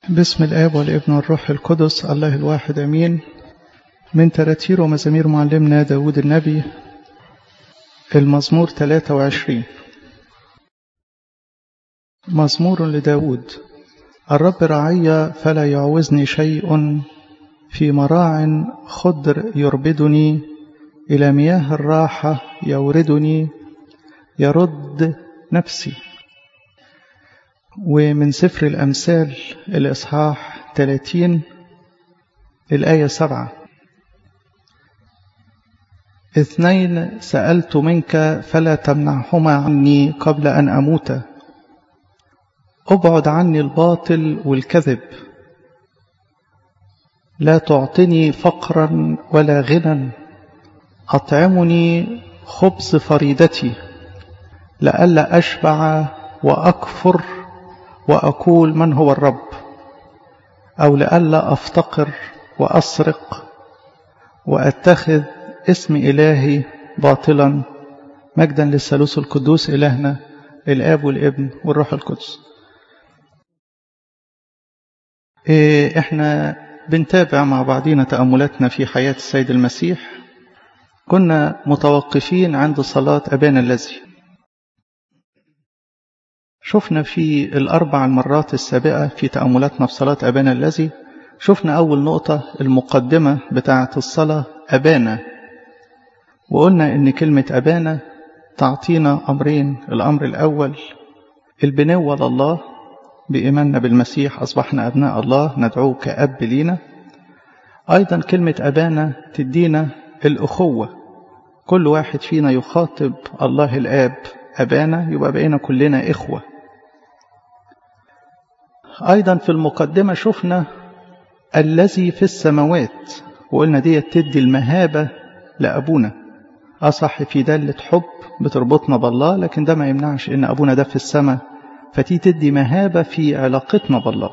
بسم الآب والابن والروح القدس الله الواحد أمين من تراتير ومزامير معلمنا داود النبي المزمور 23 مزمور لداود الرب رعي فلا يعوزني شيء في مراع خضر يربدني إلى مياه الراحة يوردني يرد نفسي ومن سفر الأمثال الإصحاح 30 الآية 7 اثنين سألت منك فلا تمنعهما عني قبل أن أموت أبعد عني الباطل والكذب لا تعطني فقرا ولا غنى أطعمني خبز فريدتي لئلا أشبع وأكفر وأقول من هو الرب أو لئلا أفتقر وأسرق وأتخذ اسم إلهي باطلا مجدا للثالوث القدوس إلهنا الآب والابن والروح القدس إيه إحنا بنتابع مع بعضنا تأملاتنا في حياة السيد المسيح كنا متوقفين عند صلاة أبانا الذي شفنا في الأربع المرات السابقة في تأملاتنا في صلاة أبانا الذي شفنا أول نقطة المقدمة بتاعة الصلاة أبانا وقلنا إن كلمة أبانا تعطينا أمرين الأمر الأول البنوة لله بإيماننا بالمسيح أصبحنا أبناء الله ندعوه كأب لينا أيضا كلمة أبانا تدينا الأخوة كل واحد فينا يخاطب الله الآب أبانا يبقى بقينا كلنا إخوة أيضا في المقدمة شفنا الذي في السماوات وقلنا دي تدي المهابة لأبونا أصح في دالة حب بتربطنا بالله لكن ده ما يمنعش إن أبونا ده في السماء فتي تدي مهابة في علاقتنا بالله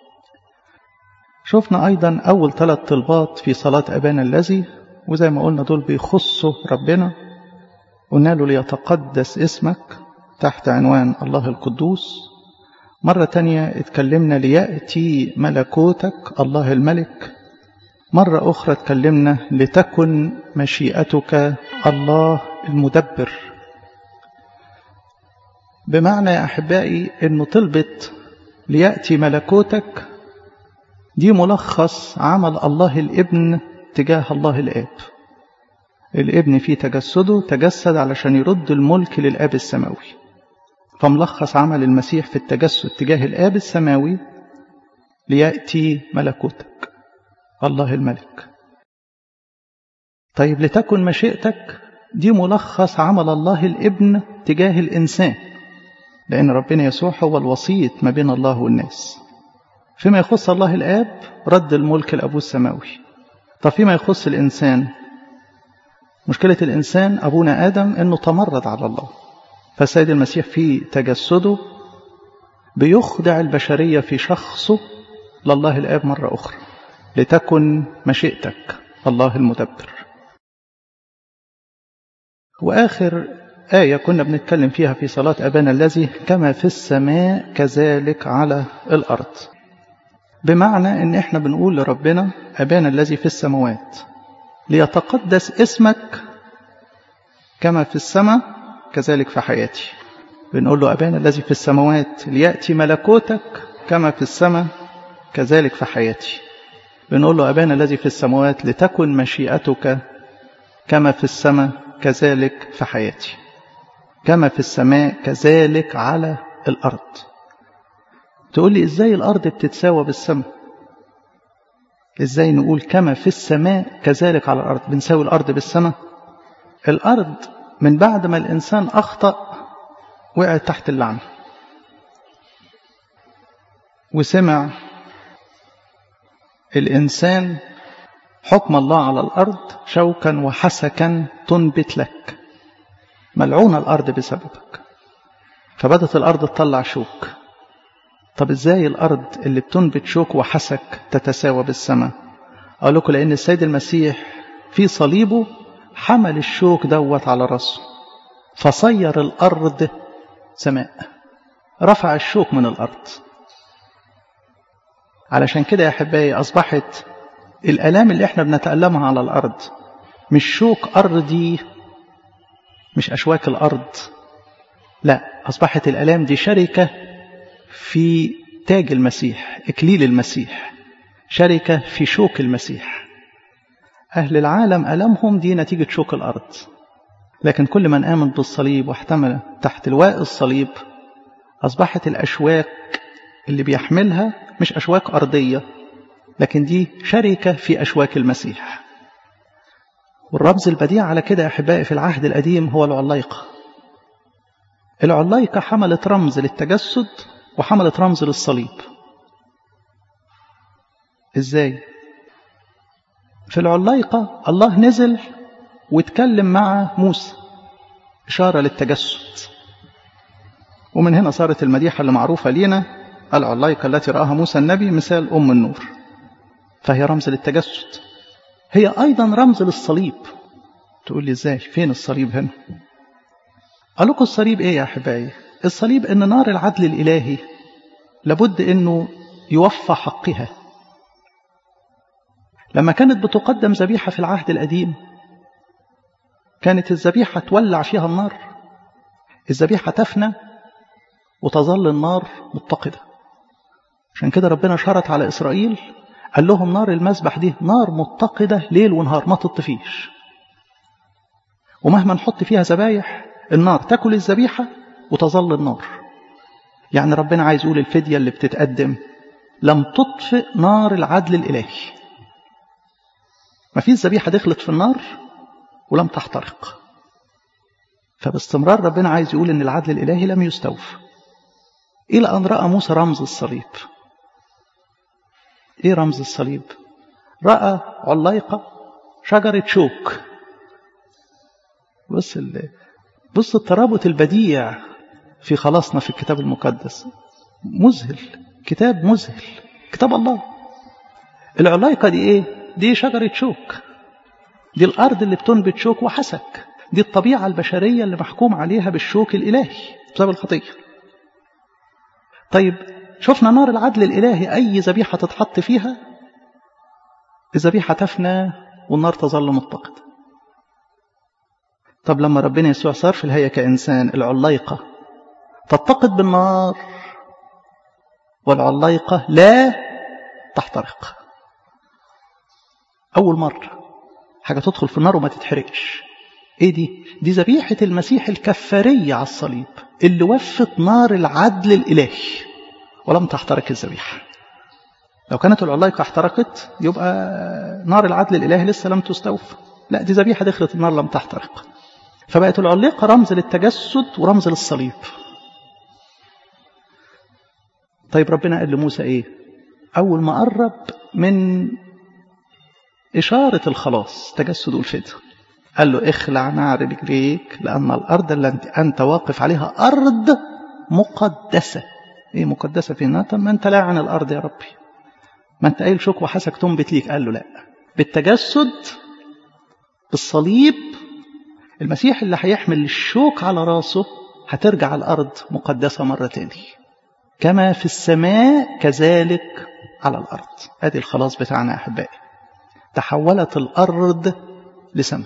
شفنا أيضا أول ثلاث طلبات في صلاة أبانا الذي وزي ما قلنا دول بيخصوا ربنا قلنا له ليتقدس اسمك تحت عنوان الله القدوس مرة تانية اتكلمنا ليأتي ملكوتك الله الملك مرة أخرى اتكلمنا لتكن مشيئتك الله المدبر بمعنى يا أحبائي أنه طلبت ليأتي ملكوتك دي ملخص عمل الله الابن تجاه الله الآب الابن في تجسده تجسد علشان يرد الملك للآب السماوي فملخص عمل المسيح في التجسد تجاه الآب السماوي ليأتي ملكوتك الله الملك طيب لتكن مشيئتك دي ملخص عمل الله الابن تجاه الإنسان لأن ربنا يسوع هو الوسيط ما بين الله والناس فيما يخص الله الآب رد الملك لأبوه السماوي طب فيما يخص الإنسان مشكلة الإنسان أبونا آدم أنه تمرد على الله فالسيد المسيح في تجسده بيخدع البشرية في شخصه لله الآب مرة أخرى لتكن مشيئتك الله المدبر وآخر آية كنا بنتكلم فيها في صلاة أبانا الذي كما في السماء كذلك على الأرض بمعنى أن إحنا بنقول لربنا أبانا الذي في السماوات ليتقدس اسمك كما في السماء كذلك في حياتي بنقول له أبانا الذي في السماوات ليأتي ملكوتك كما في السماء كذلك في حياتي بنقول له أبانا الذي في السماوات لتكن مشيئتك كما في السماء كذلك في حياتي كما في السماء كذلك على الأرض تقول لي إزاي الأرض بتتساوى بالسماء إزاي نقول كما في السماء كذلك على الأرض بنساوي الأرض بالسماء الأرض من بعد ما الإنسان أخطأ وقعت تحت اللعنة وسمع الإنسان حكم الله على الأرض شوكا وحسكا تنبت لك ملعون الأرض بسببك فبدت الأرض تطلع شوك طب ازاي الأرض اللي بتنبت شوك وحسك تتساوى بالسماء أقول لكم لأن السيد المسيح في صليبه حمل الشوك دوت على راسه فصير الأرض سماء رفع الشوك من الأرض علشان كده يا أحبائي أصبحت الآلام اللي احنا بنتألمها على الأرض مش شوك أرضي مش أشواك الأرض لا أصبحت الآلام دي شركة في تاج المسيح إكليل المسيح شركة في شوك المسيح أهل العالم ألمهم دي نتيجة شوك الأرض لكن كل من آمن بالصليب واحتمل تحت لواء الصليب أصبحت الأشواك اللي بيحملها مش أشواك أرضية لكن دي شركة في أشواك المسيح والرمز البديع على كده يا أحبائي في العهد القديم هو العلايقة العلايقة حملت رمز للتجسد وحملت رمز للصليب إزاي؟ في العلايقة الله نزل واتكلم مع موسى إشارة للتجسد ومن هنا صارت المديحة اللي معروفة لينا العلايقة التي رآها موسى النبي مثال أم النور فهي رمز للتجسد هي أيضا رمز للصليب تقول لي إزاي فين الصليب هنا قال لكم الصليب إيه يا أحبائي الصليب إن نار العدل الإلهي لابد إنه يوفى حقها لما كانت بتقدم ذبيحة في العهد القديم كانت الذبيحة تولع فيها النار الذبيحة تفنى وتظل النار متقدة عشان كده ربنا شرط على إسرائيل قال لهم نار المذبح دي نار متقدة ليل ونهار ما تطفيش ومهما نحط فيها ذبايح النار تاكل الذبيحة وتظل النار يعني ربنا عايز يقول الفدية اللي بتتقدم لم تطفئ نار العدل الإلهي ما فيش ذبيحة دخلت في النار ولم تحترق فباستمرار ربنا عايز يقول ان العدل الإلهي لم يستوفى إلى أن رأى موسى رمز الصليب إيه رمز الصليب رأى علايقة شجرة شوك بص بص الترابط البديع في خلاصنا في الكتاب المقدس مذهل كتاب مذهل كتاب الله العلايقة دي ايه دي شجرة شوك دي الأرض اللي بتنبت شوك وحسك دي الطبيعة البشرية اللي محكوم عليها بالشوك الإلهي بسبب الخطية طيب شفنا نار العدل الإلهي أي ذبيحة تتحط فيها الذبيحة تفنى والنار تظل متقدة طب لما ربنا يسوع صار في الهيئة كإنسان العلايقة تتقد بالنار والعلايقة لا تحترق أول مرة حاجة تدخل في النار وما تتحرقش ايه دي دي ذبيحة المسيح الكفارية على الصليب اللي وفت نار العدل الإلهي ولم تحترق الذبيحة لو كانت العلايقة احترقت يبقى نار العدل الإلهي لسه لم تستوفى لا دي ذبيحة دخلت النار لم تحترق فبقت العلاقة رمز للتجسد ورمز للصليب طيب ربنا قال لموسى ايه اول ما قرب من اشارة الخلاص تجسد والفدى قال له اخلع نعر رجليك لان الارض التي انت واقف عليها ارض مقدسة ايه مقدسة فين طب ما انت لاعن الارض يا ربي ما انت قايل شوك وحسك تنبت ليك قال له لا بالتجسد بالصليب المسيح اللي هيحمل الشوك على راسه هترجع الأرض مقدسة مرة تاني كما في السماء كذلك على الأرض ادي الخلاص بتاعنا أحبائي تحولت الأرض لسماء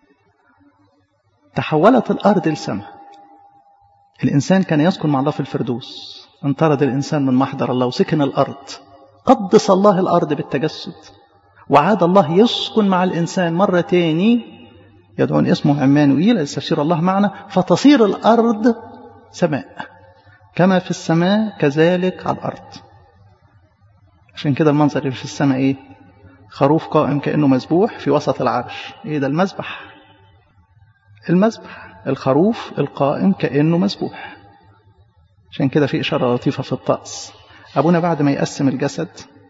تحولت الأرض لسماء الإنسان كان يسكن مع الله في الفردوس انطرد الإنسان من محضر الله وسكن الأرض قدس الله الأرض بالتجسد وعاد الله يسكن مع الإنسان مرة تاني يدعون اسمه عمانوئيل يستشير الله معنا فتصير الأرض سماء كما في السماء كذلك على الأرض عشان كده المنظر اللي في السماء ايه خروف قائم كأنه مذبوح في وسط العرش ايه ده المذبح المذبح الخروف القائم كأنه مذبوح عشان كده في إشارة لطيفة في الطقس أبونا بعد ما يقسم الجسد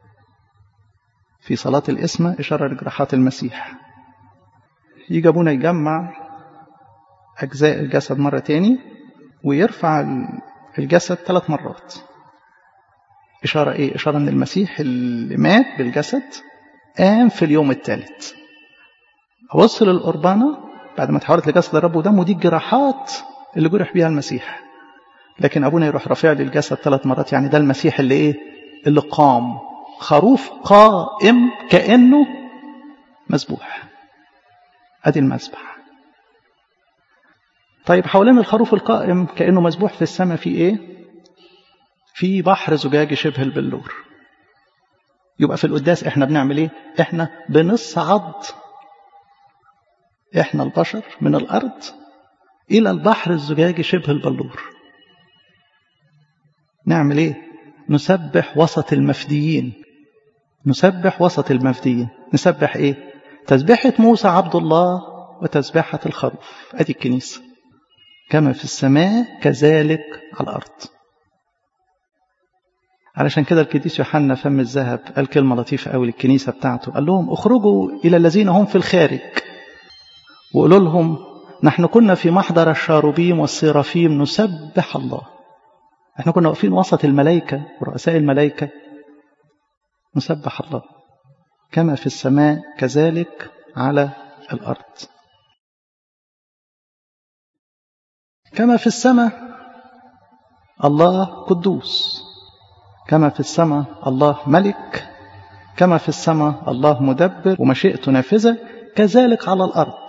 في صلاة الإسمة إشارة لجراحات المسيح يجي أبونا يجمع أجزاء الجسد مرة تاني ويرفع الجسد ثلاث مرات إشارة إيه؟ إشارة أن المسيح اللي مات بالجسد قام في اليوم الثالث أوصل القربانة بعد ما تحولت لجسد الرب ودمه دي الجراحات اللي جرح بيها المسيح لكن أبونا يروح رافع لي الجسد ثلاث مرات يعني ده المسيح اللي إيه؟ اللي قام خروف قائم كأنه مذبوح ادي المذبح طيب حوالين الخروف القائم كأنه مذبوح في السماء في ايه في بحر زجاجي شبه البلور يبقى في القداس احنا بنعمل ايه احنا بنصعد احنا البشر من الارض الى البحر الزجاجي شبه البلور نعمل ايه نسبح وسط المفديين نسبح وسط المفديين نسبح ايه تسبحة موسى عبد الله وتسبحة الخروف ادي الكنيسة كما في السماء كذلك على الارض علشان كده القديس يوحنا فم الذهب قال كلمة لطيفة قوي للكنيسة بتاعته قال لهم اخرجوا إلى الذين هم في الخارج وقولوا لهم نحن كنا في محضر الشاروبيم والسرافيم نسبح الله احنا كنا واقفين وسط الملائكة ورؤساء الملائكة نسبح الله كما في السماء كذلك على الأرض كما في السماء الله قدوس كما في السماء الله ملك كما في السماء الله مدبر ومشيئته نافذة كذلك على الأرض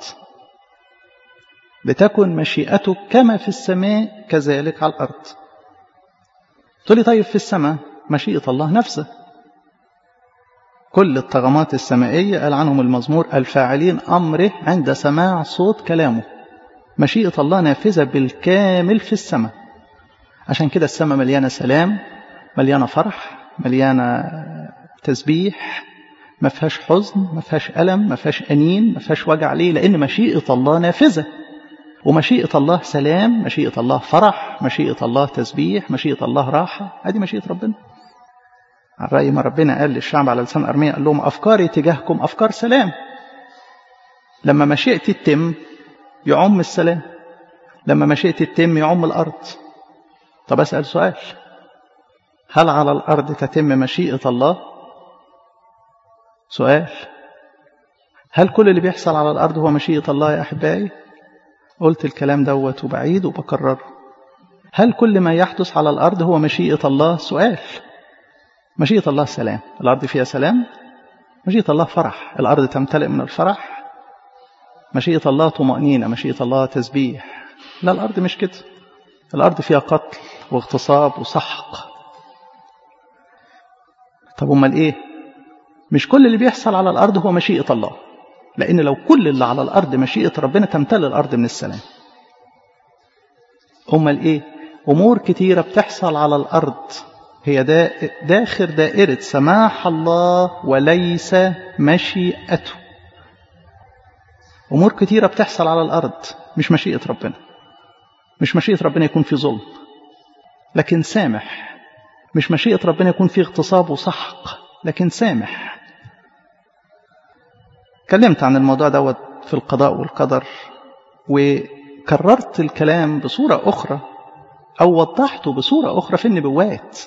لتكن مشيئتك كما في السماء كذلك على الأرض تقول لي طيب في السماء مشيئة الله نفسه كل الطغمات السمائية قال عنهم المزمور الفاعلين أمره عند سماع صوت كلامه مشيئة الله نافذة بالكامل في السماء عشان كده السماء مليانة سلام مليانة فرح مليانة تسبيح ما فيهاش حزن ما فيهاش ألم ما فيهاش أنين ما فيهاش وجع ليه لأن مشيئة الله نافذة ومشيئة الله سلام مشيئة الله فرح مشيئة الله تسبيح مشيئة الله راحة هذه مشيئة ربنا على رأي ما ربنا قال للشعب على لسان أرميا قال لهم أفكاري تجاهكم أفكار سلام لما مشيئتي تتم يعم السلام لما مشيئتي تتم يعم الأرض طب أسأل سؤال هل على الأرض تتم مشيئة الله سؤال هل كل اللي بيحصل على الأرض هو مشيئة الله يا أحبائي قلت الكلام دوت وبعيد وبكرره هل كل ما يحدث على الأرض هو مشيئة الله سؤال مشيئة الله سلام الأرض فيها سلام مشيئة الله فرح الأرض تمتلئ من الفرح مشيئة الله طمأنينة مشيئة الله تسبيح لا الأرض مش كده الأرض فيها قتل واغتصاب وسحق طب امال ايه مش كل اللي بيحصل على الارض هو مشيئه الله لان لو كل اللي على الارض مشيئه ربنا تمتلئ الارض من السلام امال ايه امور كتيره بتحصل على الارض هي دا داخل دائره سماح الله وليس مشيئته امور كتيره بتحصل على الارض مش مشيئه ربنا مش مشيئه ربنا يكون في ظلم لكن سامح مش مشيئة ربنا يكون فيه اغتصاب وسحق لكن سامح كلمت عن الموضوع دوت في القضاء والقدر وكررت الكلام بصورة أخرى أو وضحته بصورة أخرى في النبوات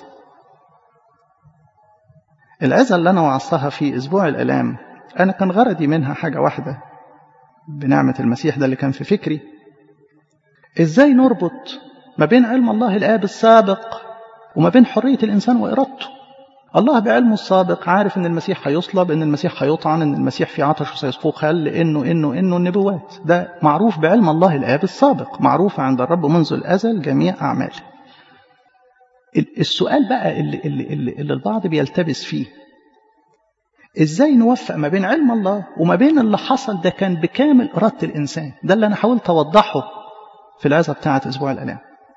العزة اللي أنا وعظتها في أسبوع الألام أنا كان غرضي منها حاجة واحدة بنعمة المسيح ده اللي كان في فكري إزاي نربط ما بين علم الله الآب السابق وما بين حرية الإنسان وإرادته الله بعلمه السابق عارف ان المسيح هيصلب ان المسيح هيطعن ان المسيح في عطش وسيسقوه خل انه انه انه النبوات ده معروف بعلم الله الاب السابق معروف عند الرب منذ الازل جميع اعماله السؤال بقى اللي, اللي, اللي, اللي البعض بيلتبس فيه ازاي نوفق ما بين علم الله وما بين اللي حصل ده كان بكامل اراده الانسان ده اللي انا حاولت اوضحه في العظه بتاعه اسبوع الالام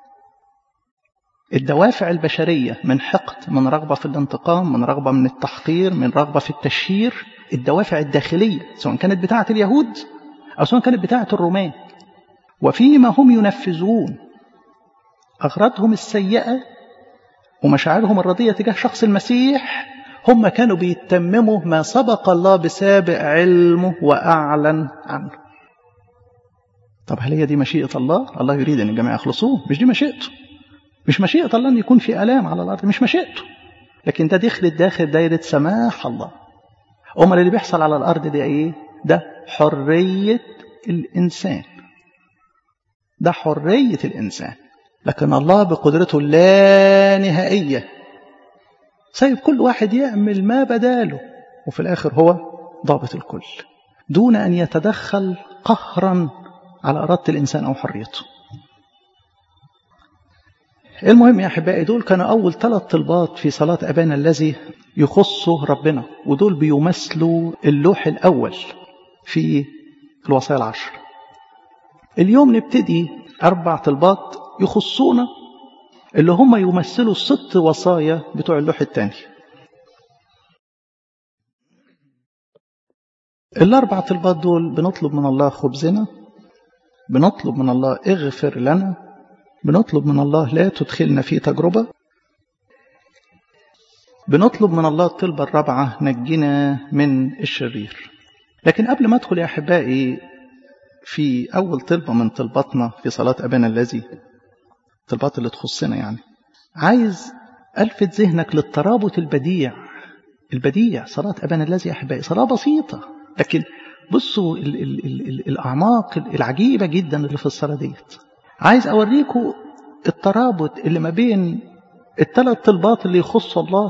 الدوافع البشرية من حقد من رغبة في الانتقام من رغبة من التحقير من رغبة في التشهير الدوافع الداخلية سواء كانت بتاعة اليهود أو سواء كانت بتاعة الرومان وفيما هم ينفذون أغراضهم السيئة ومشاعرهم الرضية تجاه شخص المسيح هم كانوا بيتمموا ما سبق الله بسابق علمه وأعلن عنه طب هل هي دي مشيئة الله؟ الله يريد أن الجميع يخلصوه مش دي مشيئته مش مشيئة الله أن يكون في ألام على الأرض مش مشيئته لكن ده دخل داخل دايرة سماح الله أمال اللي بيحصل على الأرض ده إيه؟ ده حرية الإنسان ده حرية الإنسان لكن الله بقدرته اللا نهائية سايب كل واحد يعمل ما بداله وفي الآخر هو ضابط الكل دون أن يتدخل قهرا على إرادة الإنسان أو حريته المهم يا أحبائي دول كانوا أول ثلاث طلبات في صلاة أبانا الذي يخصه ربنا ودول بيمثلوا اللوح الأول في الوصايا العشر اليوم نبتدي أربع طلبات يخصونا اللي هم يمثلوا الست وصايا بتوع اللوح الثاني الأربع طلبات دول بنطلب من الله خبزنا بنطلب من الله اغفر لنا بنطلب من الله لا تدخلنا في تجربة بنطلب من الله الطلبة الرابعة نجنا من الشرير لكن قبل ما أدخل يا أحبائي في أول طلبة من طلباتنا في صلاة أبانا الذي الطلبات اللي تخصنا يعني عايز ألفت ذهنك للترابط البديع البديع صلاة أبانا الذي يا أحبائي صلاة بسيطة لكن بصوا ال ال ال ال الأعماق العجيبة جدا اللي في الصلاة ديت عايز أوريكم الترابط اللي ما بين الثلاث طلبات اللي يخص الله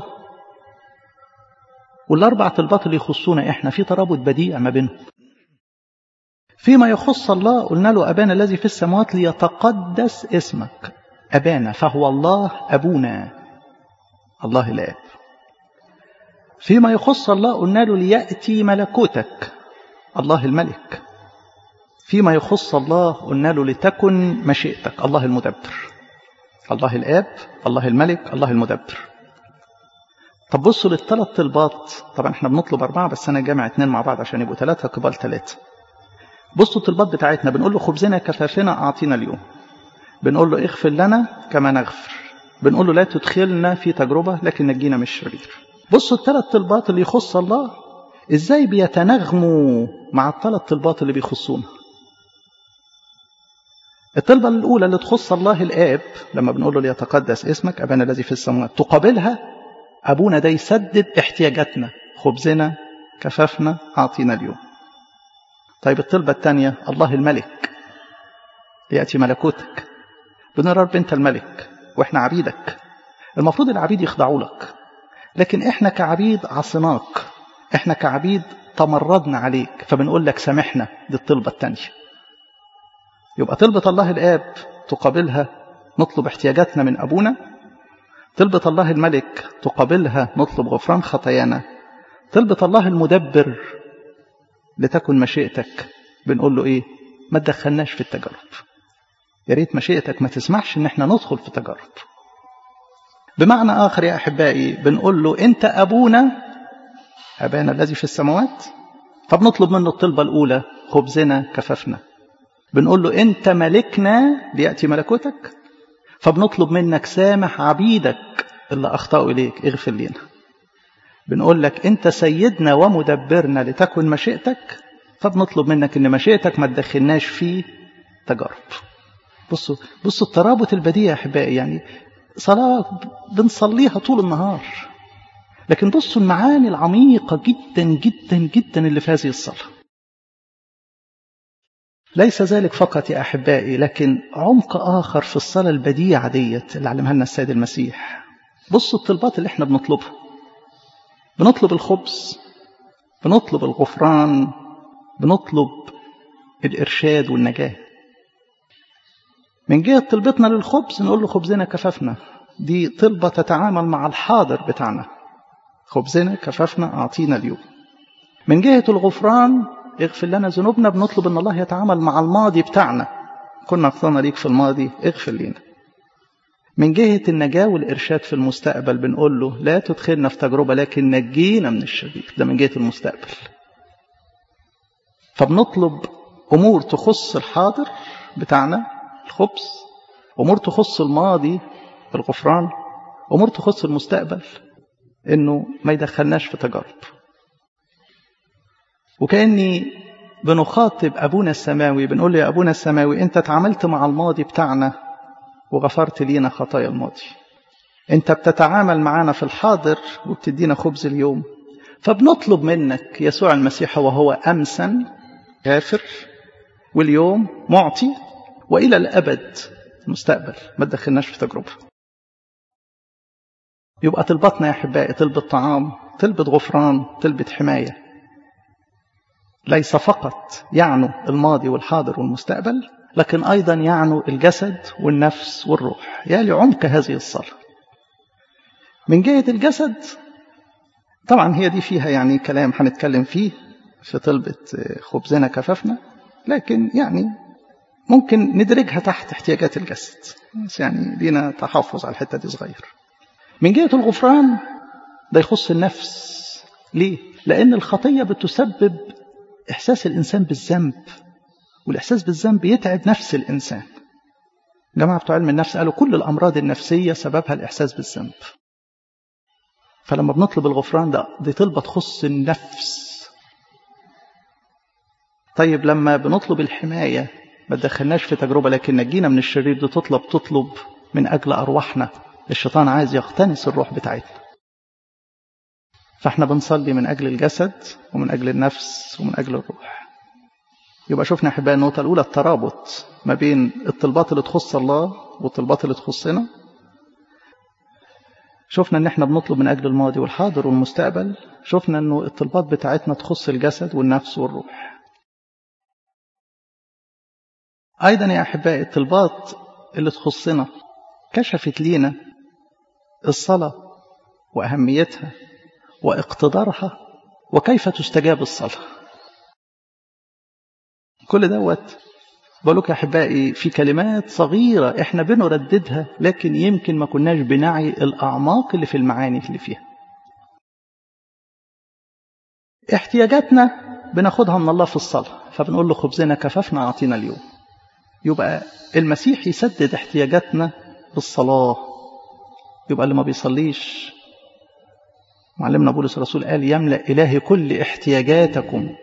والأربع طلبات اللي يخصونا إحنا في ترابط بديع ما بينهم فيما يخص الله قلنا له أبانا الذي في السماوات ليتقدس اسمك أبانا فهو الله أبونا الله الآب فيما يخص الله قلنا له ليأتي ملكوتك الله الملك فيما يخص الله قلنا له لتكن مشيئتك الله المدبر الله الآب الله الملك الله المدبر طب بصوا للثلاث طلبات طبعا احنا بنطلب أربعة بس أنا جامع اتنين مع بعض عشان يبقوا ثلاثة قبال ثلاثة بصوا الطلبات بتاعتنا بنقول له خبزنا كفافنا أعطينا اليوم بنقول له اغفر لنا كما نغفر بنقول له لا تدخلنا في تجربة لكن نجينا من الشرير بصوا الثلاث طلبات اللي يخص الله ازاي بيتناغموا مع الثلاث طلبات اللي بيخصونا الطلبة الأولى اللي تخص الله الآب لما بنقول له ليتقدس اسمك أبانا الذي في السماوات تقابلها أبونا ده يسدد احتياجاتنا خبزنا كفافنا أعطينا اليوم طيب الطلبة الثانية الله الملك ليأتي ملكوتك بنقول رب أنت الملك وإحنا عبيدك المفروض العبيد يخضعوا لك لكن إحنا كعبيد عصيناك إحنا كعبيد تمردنا عليك فبنقول لك سامحنا دي الطلبة الثانية يبقى طلبة الله الآب تقابلها نطلب احتياجاتنا من أبونا طلبة الله الملك تقابلها نطلب غفران خطايانا طلبة الله المدبر لتكن مشيئتك بنقول له ايه ما تدخلناش في التجارب يا ريت مشيئتك ما تسمحش ان احنا ندخل في تجارب بمعنى اخر يا احبائي بنقول له انت ابونا ابانا الذي في السماوات فبنطلب منه الطلبه الاولى خبزنا كففنا بنقول له انت ملكنا لياتي ملكوتك فبنطلب منك سامح عبيدك اللي اخطاوا اليك اغفر لنا بنقول لك انت سيدنا ومدبرنا لتكن مشيئتك فبنطلب منك ان مشيئتك ما تدخلناش في تجارب بصوا بصوا الترابط البديع يا احبائي يعني صلاه بنصليها طول النهار لكن بصوا المعاني العميقه جدا جدا جدا اللي في هذه الصلاه ليس ذلك فقط يا احبائي لكن عمق اخر في الصلاه البديعه ديت اللي علمها لنا السيد المسيح بصوا الطلبات اللي احنا بنطلبها بنطلب الخبز بنطلب الغفران بنطلب الإرشاد والنجاة من جهة طلبتنا للخبز نقول له خبزنا كففنا دي طلبة تتعامل مع الحاضر بتاعنا خبزنا كففنا أعطينا اليوم من جهة الغفران اغفر لنا ذنوبنا بنطلب ان الله يتعامل مع الماضي بتاعنا كنا اخطانا ليك في الماضي اغفر لنا من جهة النجاة والإرشاد في المستقبل بنقول له لا تدخلنا في تجربة لكن نجينا من الشرير ده من جهة المستقبل فبنطلب أمور تخص الحاضر بتاعنا الخبز أمور تخص الماضي الغفران أمور تخص المستقبل إنه ما يدخلناش في تجارب وكأني بنخاطب أبونا السماوي بنقول له يا أبونا السماوي أنت تعاملت مع الماضي بتاعنا وغفرت لينا خطايا الماضي انت بتتعامل معانا في الحاضر وبتدينا خبز اليوم فبنطلب منك يسوع المسيح وهو امسا غافر واليوم معطي والى الابد مستقبل ما تدخلناش في تجربه يبقى طلبتنا يا أحبائي طلبة طعام طلبة غفران طلبة حماية ليس فقط يعنوا الماضي والحاضر والمستقبل لكن أيضا يعنوا الجسد والنفس والروح يا لعمق هذه الصلاة من جهة الجسد طبعا هي دي فيها يعني كلام هنتكلم فيه في طلبة خبزنا كففنا لكن يعني ممكن ندرجها تحت احتياجات الجسد بس يعني لينا تحفظ على الحتة دي صغير من جهة الغفران ده يخص النفس ليه؟ لأن الخطية بتسبب إحساس الإنسان بالذنب والإحساس بالذنب يتعب نفس الإنسان جماعة بتوع علم النفس قالوا كل الأمراض النفسية سببها الإحساس بالذنب فلما بنطلب الغفران ده دي طلبة تخص النفس طيب لما بنطلب الحماية ما تدخلناش في تجربة لكن نجينا من الشرير دي تطلب تطلب من أجل أرواحنا الشيطان عايز يقتنس الروح بتاعتنا فاحنا بنصلي من أجل الجسد ومن أجل النفس ومن أجل الروح يبقى شفنا أحباء النقطة الأولى الترابط ما بين الطلبات اللي تخص الله والطلبات اللي تخصنا شفنا ان احنا بنطلب من اجل الماضي والحاضر والمستقبل شفنا انه الطلبات بتاعتنا تخص الجسد والنفس والروح ايضا يا احبائي الطلبات اللي تخصنا كشفت لينا الصلاه واهميتها واقتدارها وكيف تستجاب الصلاه كل دوت بقولك يا احبائي في كلمات صغيره احنا بنرددها لكن يمكن ما كناش بنعي الاعماق اللي في المعاني اللي فيها احتياجاتنا بناخدها من الله في الصلاه فبنقول له خبزنا كففنا اعطينا اليوم يبقى المسيح يسدد احتياجاتنا بالصلاه يبقى اللي ما بيصليش معلمنا بولس الرسول قال يملا الهي كل احتياجاتكم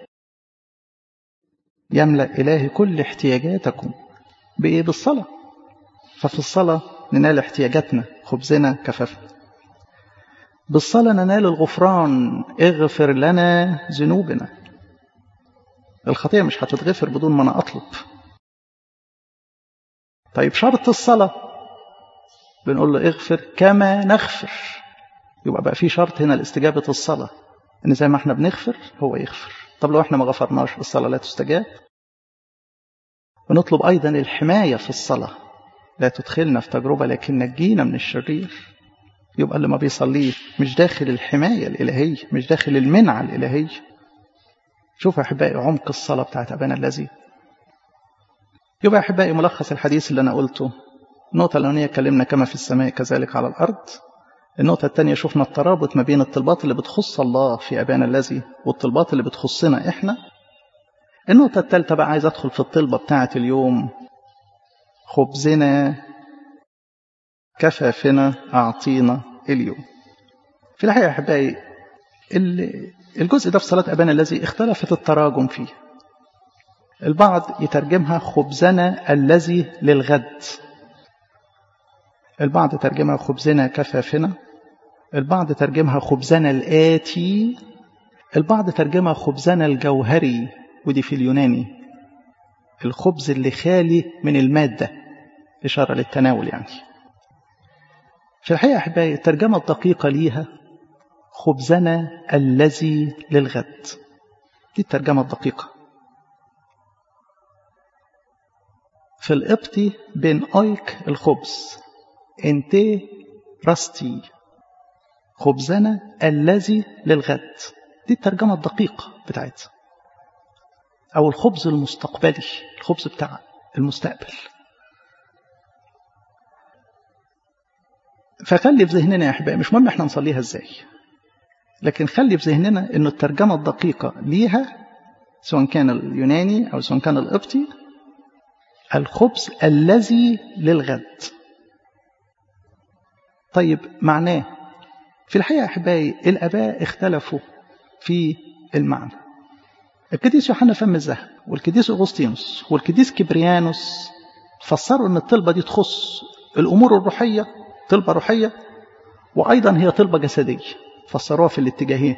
يملأ إلهي كل احتياجاتكم بإيه بالصلاة ففي الصلاة ننال احتياجاتنا خبزنا كففنا بالصلاة ننال الغفران اغفر لنا ذنوبنا الخطية مش هتتغفر بدون ما أنا أطلب طيب شرط الصلاة بنقول له اغفر كما نغفر يبقى بقى في شرط هنا لاستجابة الصلاة إن زي ما احنا بنغفر هو يغفر طب لو احنا ما غفرناش الصلاة لا تستجاب ونطلب أيضا الحماية في الصلاة لا تدخلنا في تجربة لكن نجينا من الشرير يبقى اللي ما بيصليش مش داخل الحماية الإلهية مش داخل المنعة الإلهية شوف يا أحبائي عمق الصلاة بتاعت أبانا الذي يبقى يا أحبائي ملخص الحديث اللي أنا قلته النقطة الأولانية اتكلمنا كما في السماء كذلك على الأرض النقطة الثانية شفنا الترابط ما بين الطلبات اللي بتخص الله في أبانا الذي والطلبات اللي بتخصنا إحنا النقطة الثالثة بقى عايز أدخل في الطلبة بتاعة اليوم خبزنا كفافنا أعطينا اليوم في الحقيقة يا أحبائي الجزء ده في صلاة أبانا الذي اختلفت التراجم فيه البعض يترجمها خبزنا الذي للغد البعض ترجمها خبزنا كفافنا البعض ترجمها خبزنا الآتي البعض ترجمها خبزنا الجوهري ودي في اليوناني الخبز اللي خالي من المادة إشارة للتناول يعني في الحقيقة أحبائي الترجمة الدقيقة ليها خبزنا الذي للغد دي الترجمة الدقيقة في القبطي بين أيك الخبز انتي رستي خبزنا الذي للغد دي الترجمة الدقيقة بتاعتها أو الخبز المستقبلي الخبز بتاع المستقبل فخلي في ذهننا يا أحبائي مش مهم احنا نصليها ازاي لكن خلي في ذهننا أن الترجمة الدقيقة ليها سواء كان اليوناني أو سواء كان القبطي الخبز الذي للغد طيب معناه في الحقيقة أحبائي الآباء اختلفوا في المعنى القديس يوحنا فم الذهب والقديس أغسطينوس والقديس كبريانوس فسروا أن الطلبة دي تخص الأمور الروحية طلبة روحية وأيضا هي طلبة جسدية فسروها في الاتجاهين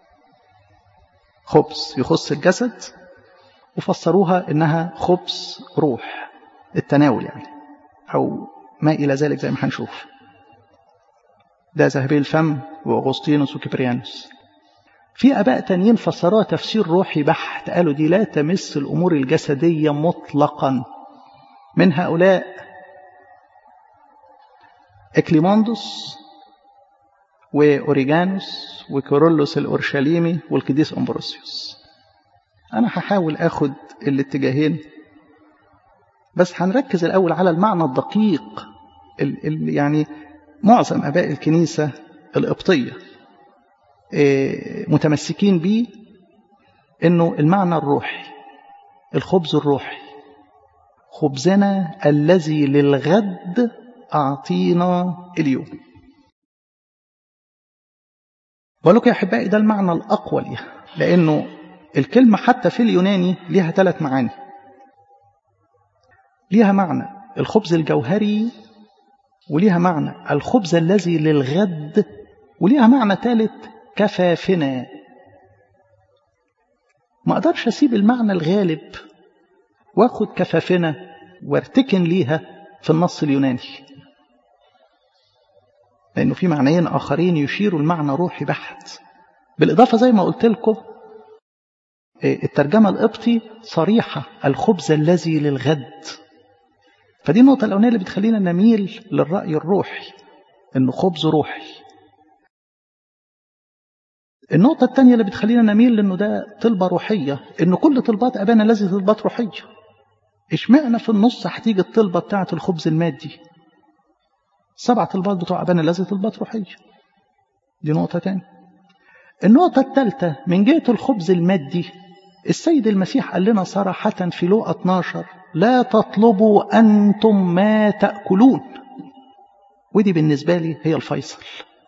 خبز يخص الجسد وفسروها إنها خبز روح التناول يعني أو ما إلى ذلك زي ما هنشوف ده ذهبي الفم وأغسطينوس وكبريانوس في أباء تانيين فسروها تفسير روحي بحت قالوا دي لا تمس الأمور الجسدية مطلقا من هؤلاء إكليموندوس وأوريجانوس وكورولوس الأورشليمي والقديس أمبروسيوس أنا هحاول أخد الاتجاهين بس هنركز الأول على المعنى الدقيق اللي يعني معظم أباء الكنيسة القبطية متمسكين بيه إنه المعنى الروحي الخبز الروحي خبزنا الذي للغد أعطينا اليوم بقول لكم يا أحبائي ده المعنى الأقوى ليها لأنه الكلمة حتى في اليوناني ليها ثلاث معاني ليها معنى الخبز الجوهري وليها معنى الخبز الذي للغد وليها معنى ثالث كفافنا ما اقدرش اسيب المعنى الغالب واخد كفافنا وارتكن ليها في النص اليوناني لانه في معنيين اخرين يشيروا المعنى روحي بحت بالاضافه زي ما قلت لكم الترجمه القبطي صريحه الخبز الذي للغد فدي النقطة الأولانية اللي بتخلينا نميل للرأي الروحي إنه خبز روحي. النقطة الثانية اللي بتخلينا نميل لأنه ده طلبة روحية إن كل طلبات أبانا الذي طلبات روحية. اشمعنى في النص هتيجي الطلبة بتاعة الخبز المادي؟ سبع طلبات بتوع أبانا الذي طلبات روحية. دي نقطة تانية. النقطة الثالثة من جهة الخبز المادي السيد المسيح قال لنا صراحة في لوقا 12 لا تطلبوا أنتم ما تأكلون ودي بالنسبة لي هي الفيصل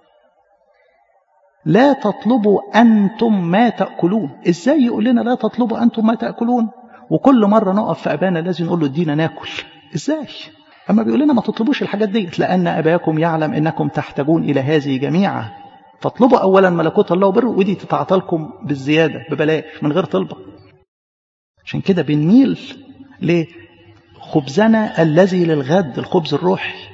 لا تطلبوا أنتم ما تأكلون إزاي يقول لنا لا تطلبوا أنتم ما تأكلون وكل مرة نقف في أبانا لازم نقول له ادينا ناكل إزاي أما بيقول لنا ما تطلبوش الحاجات دي لأن أباكم يعلم أنكم تحتاجون إلى هذه جميعا فاطلبوا أولا ملكوت الله وبره ودي تتعطى لكم بالزيادة ببلاش من غير طلبة عشان كده بنميل لخبزنا الذي للغد الخبز الروحي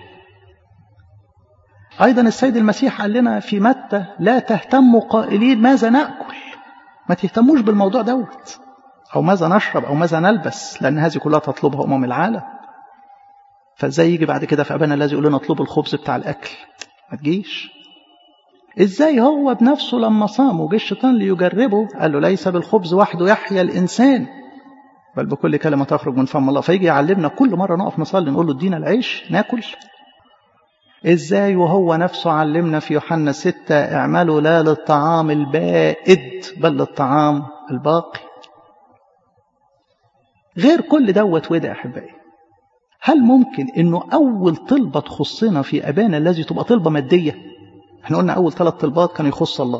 أيضا السيد المسيح قال لنا في متى لا تهتموا قائلين ماذا نأكل ما تهتموش بالموضوع دوت أو ماذا نشرب أو ماذا نلبس لأن هذه كلها تطلبها أمم العالم فازاي يجي بعد كده في أبانا الذي يقول لنا اطلبوا الخبز بتاع الأكل ما تجيش ازاي هو بنفسه لما صام وجه الشيطان ليجربه قال له ليس بالخبز وحده يحيا الإنسان بل بكل كلمة تخرج من فم الله فيجي يعلمنا كل مرة نقف نصلي نقول له ادينا العيش ناكل ازاي وهو نفسه علمنا في يوحنا ستة اعملوا لا للطعام البائد بل للطعام الباقي غير كل دوت وده احبائي هل ممكن انه اول طلبة تخصنا في ابانا الذي تبقى طلبة مادية احنا قلنا اول ثلاث طلبات كانوا يخص الله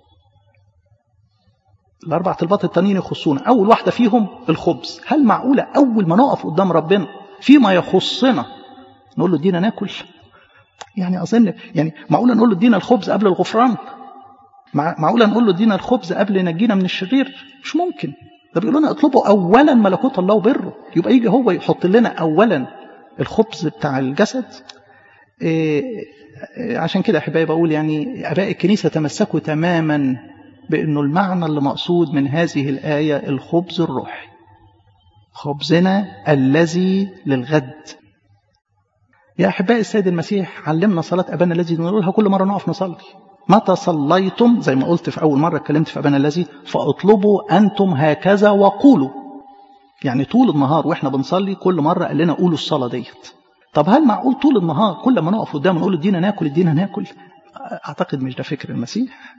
الاربع طلبات التانيين يخصونا اول واحده فيهم الخبز هل معقوله اول ما نقف قدام ربنا فيما يخصنا نقول له ادينا ناكل يعني اظن يعني معقوله نقول له ادينا الخبز قبل الغفران معقوله نقول له ادينا الخبز قبل نجينا من الشرير مش ممكن ده بيقول لنا اطلبوا اولا ملكوت الله وبره يبقى يجي هو يحط لنا اولا الخبز بتاع الجسد إيه عشان كده احبائي بقول يعني اباء الكنيسه تمسكوا تماما بأنه المعنى اللي مقصود من هذه الآية الخبز الروحي خبزنا الذي للغد يا أحبائي السيد المسيح علمنا صلاة أبانا الذي نقولها كل مرة نقف نصلي متى صليتم زي ما قلت في أول مرة اتكلمت في أبانا الذي فاطلبوا أنتم هكذا وقولوا يعني طول النهار وإحنا بنصلي كل مرة قال لنا قولوا الصلاة ديت طب هل معقول طول النهار كل ما نقف قدام نقول ادينا ناكل ادينا ناكل أعتقد مش ده فكر المسيح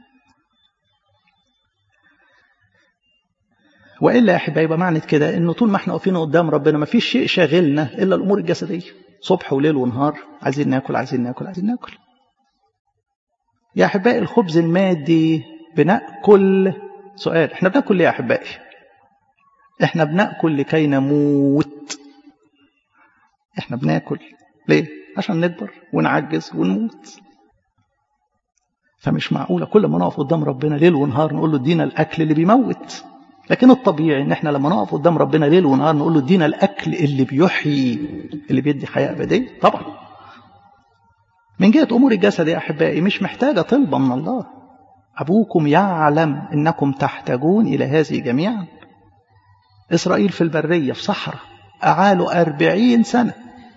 والا يا احبائي يبقى معنى كده انه طول ما احنا واقفين قدام ربنا ما فيش شيء شاغلنا الا الامور الجسديه صبح وليل ونهار عايزين ناكل عايزين ناكل عايزين ناكل يا احبائي الخبز المادي بناكل سؤال احنا بناكل ليه يا احبائي احنا بناكل لكي نموت احنا بناكل ليه عشان نكبر ونعجز ونموت فمش معقوله كل ما نقف قدام ربنا ليل ونهار نقول له ادينا الاكل اللي بيموت لكن الطبيعي ان احنا لما نقف قدام ربنا ليل ونهار نقول له ادينا الاكل اللي بيحيي اللي بيدي حياه ابديه طبعا من جهة أمور الجسد يا أحبائي مش محتاجة طلبة من الله أبوكم يعلم أنكم تحتاجون إلى هذه جميعا إسرائيل في البرية في صحراء أعالوا أربعين سنة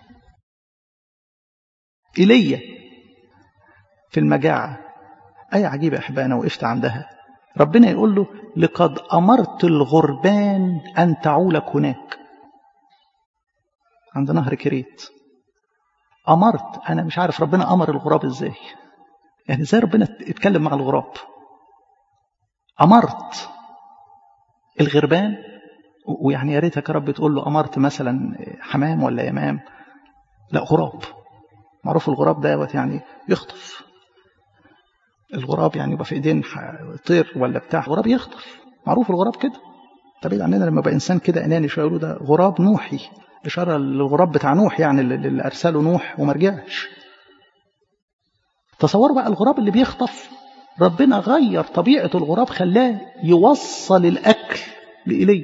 إيليا في المجاعة أي عجيبة يا أحبائي أنا وقفت عندها ربنا يقول له لقد أمرت الغربان أن تعولك هناك عند نهر كريت أمرت أنا مش عارف ربنا أمر الغراب إزاي يعني إزاي ربنا اتكلم مع الغراب أمرت الغربان ويعني يا ريتك يا رب تقول له أمرت مثلا حمام ولا يمام لا غراب معروف الغراب دوت يعني يخطف الغراب يعني يبقى في ايدين طير ولا بتاع غراب يخطف معروف الغراب كده طب عننا لما يبقى انسان كده اناني شويه يقولوا ده غراب نوحي اشاره للغراب بتاع نوح يعني اللي ارسله نوح وما رجعش تصوروا بقى الغراب اللي بيخطف ربنا غير طبيعه الغراب خلاه يوصل الاكل لإلي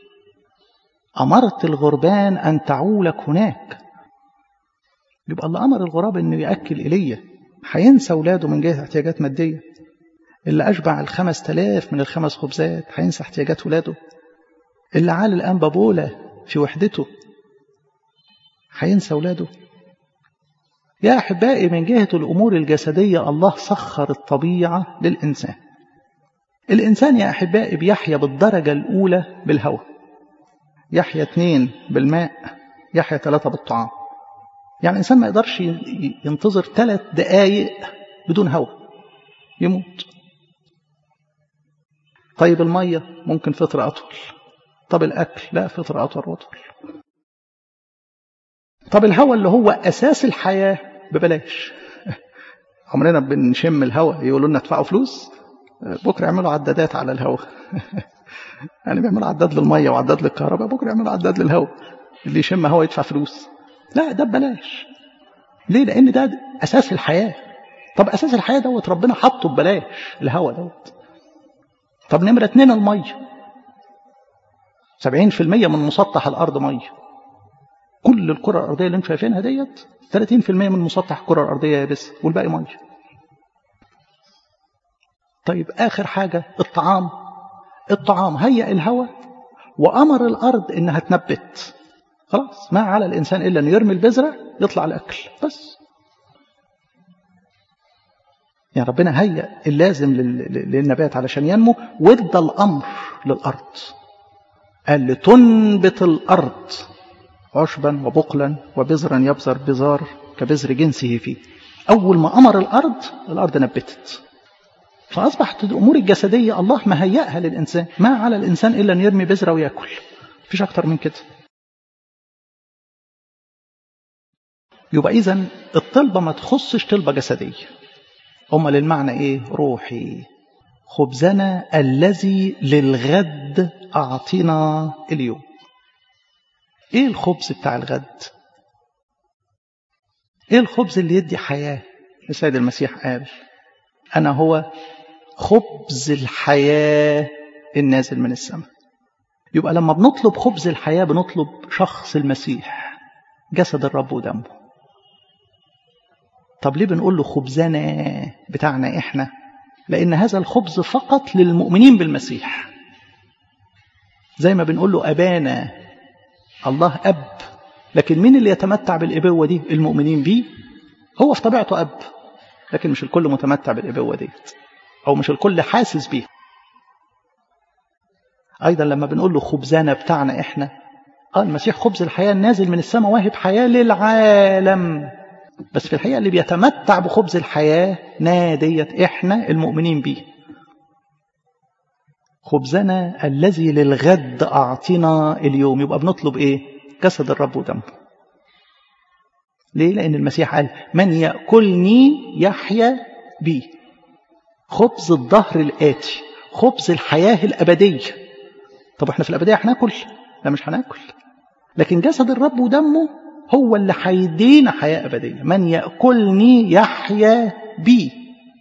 أمرت الغربان أن تعولك هناك يبقى الله أمر الغراب أنه يأكل إيليا هينسى أولاده من جهة احتياجات مادية اللي أشبع الخمس تلاف من الخمس خبزات هينسى احتياجات ولاده اللي عال الأنبا بولا في وحدته هينسى أولاده يا أحبائي من جهة الأمور الجسدية الله سخر الطبيعة للإنسان الإنسان يا أحبائي بيحيا بالدرجة الأولى بالهواء يحيا اثنين بالماء يحيا ثلاثة بالطعام يعني الإنسان ما يقدرش ينتظر ثلاث دقايق بدون هواء يموت طيب المية ممكن فترة أطول طب الأكل لا فترة أطول وأطول طب الهواء اللي هو أساس الحياة ببلاش عمرنا بنشم الهواء يقولوا لنا ادفعوا فلوس بكره يعملوا عدادات على الهواء يعني بيعملوا عداد للميه وعداد للكهرباء بكره يعملوا عداد للهواء اللي يشم هواء يدفع فلوس لا ده ببلاش ليه لان ده اساس الحياه طب اساس الحياه دوت ربنا حطه ببلاش الهواء دوت طب نمره اتنين الميه 70% من مسطح الارض ميه كل الكره الارضيه اللي انتم شايفينها ديت 30% من مسطح الكره الارضيه يابسه والباقي ميه طيب آخر حاجة الطعام الطعام هيأ الهواء وأمر الأرض إنها تنبت خلاص ما على الإنسان إلا أن يرمي البذرة يطلع الأكل بس يعني ربنا هيأ اللازم للنبات علشان ينمو وادى الأمر للأرض قال لتنبت الأرض عشبا وبقلا وبذرا يبذر بذار كبذر جنسه فيه أول ما أمر الأرض الأرض نبتت فأصبحت الأمور الجسدية الله مهيئها للإنسان ما على الإنسان إلا أن يرمي بذرة ويأكل مفيش أكتر من كده يبقى إذا الطلبة ما تخصش طلبة جسدية أمال المعنى إيه روحي خبزنا الذي للغد أعطنا اليوم إيه الخبز بتاع الغد إيه الخبز اللي يدي حياة السيد المسيح قال أنا هو خبز الحياة النازل من السماء يبقى لما بنطلب خبز الحياة بنطلب شخص المسيح جسد الرب ودمه طب ليه بنقول له خبزنا بتاعنا احنا لان هذا الخبز فقط للمؤمنين بالمسيح زي ما بنقول له ابانا الله اب لكن مين اللي يتمتع بالابوه دي المؤمنين بيه هو في طبيعته اب لكن مش الكل متمتع بالابوه ديت او مش الكل حاسس بيها ايضا لما بنقول له خبزنا بتاعنا احنا اه المسيح خبز الحياه نازل من السماء واهب حياه للعالم بس في الحقيقه اللي بيتمتع بخبز الحياه ناديت احنا المؤمنين بيه خبزنا الذي للغد اعطنا اليوم يبقى بنطلب ايه جسد الرب ودمه ليه لان المسيح قال من ياكلني يحيا بي خبز الظهر الاتي خبز الحياه الابديه طب احنا في الابديه هناكل لا مش هناكل لكن جسد الرب ودمه هو اللي هيدينا حياه ابديه من ياكلني يحيا بي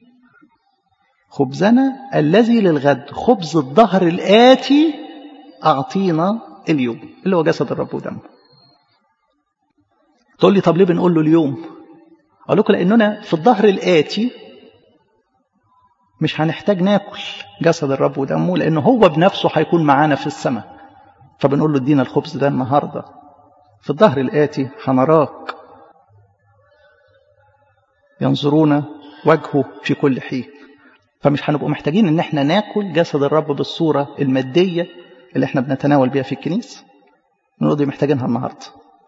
خبزنا الذي للغد خبز الظهر الاتي اعطينا اليوم اللي هو جسد الرب ودمه تقول لي طب ليه بنقول له اليوم أقول لكم لأننا في الظهر الآتي مش هنحتاج ناكل جسد الرب ودمه لأنه هو بنفسه هيكون معانا في السماء فبنقول له ادينا الخبز ده النهاردة في الظهر الآتي هنراك ينظرون وجهه في كل حين فمش هنبقوا محتاجين ان احنا ناكل جسد الرب بالصورة المادية اللي احنا بنتناول بيها في الكنيسة نقول دي محتاجينها النهاردة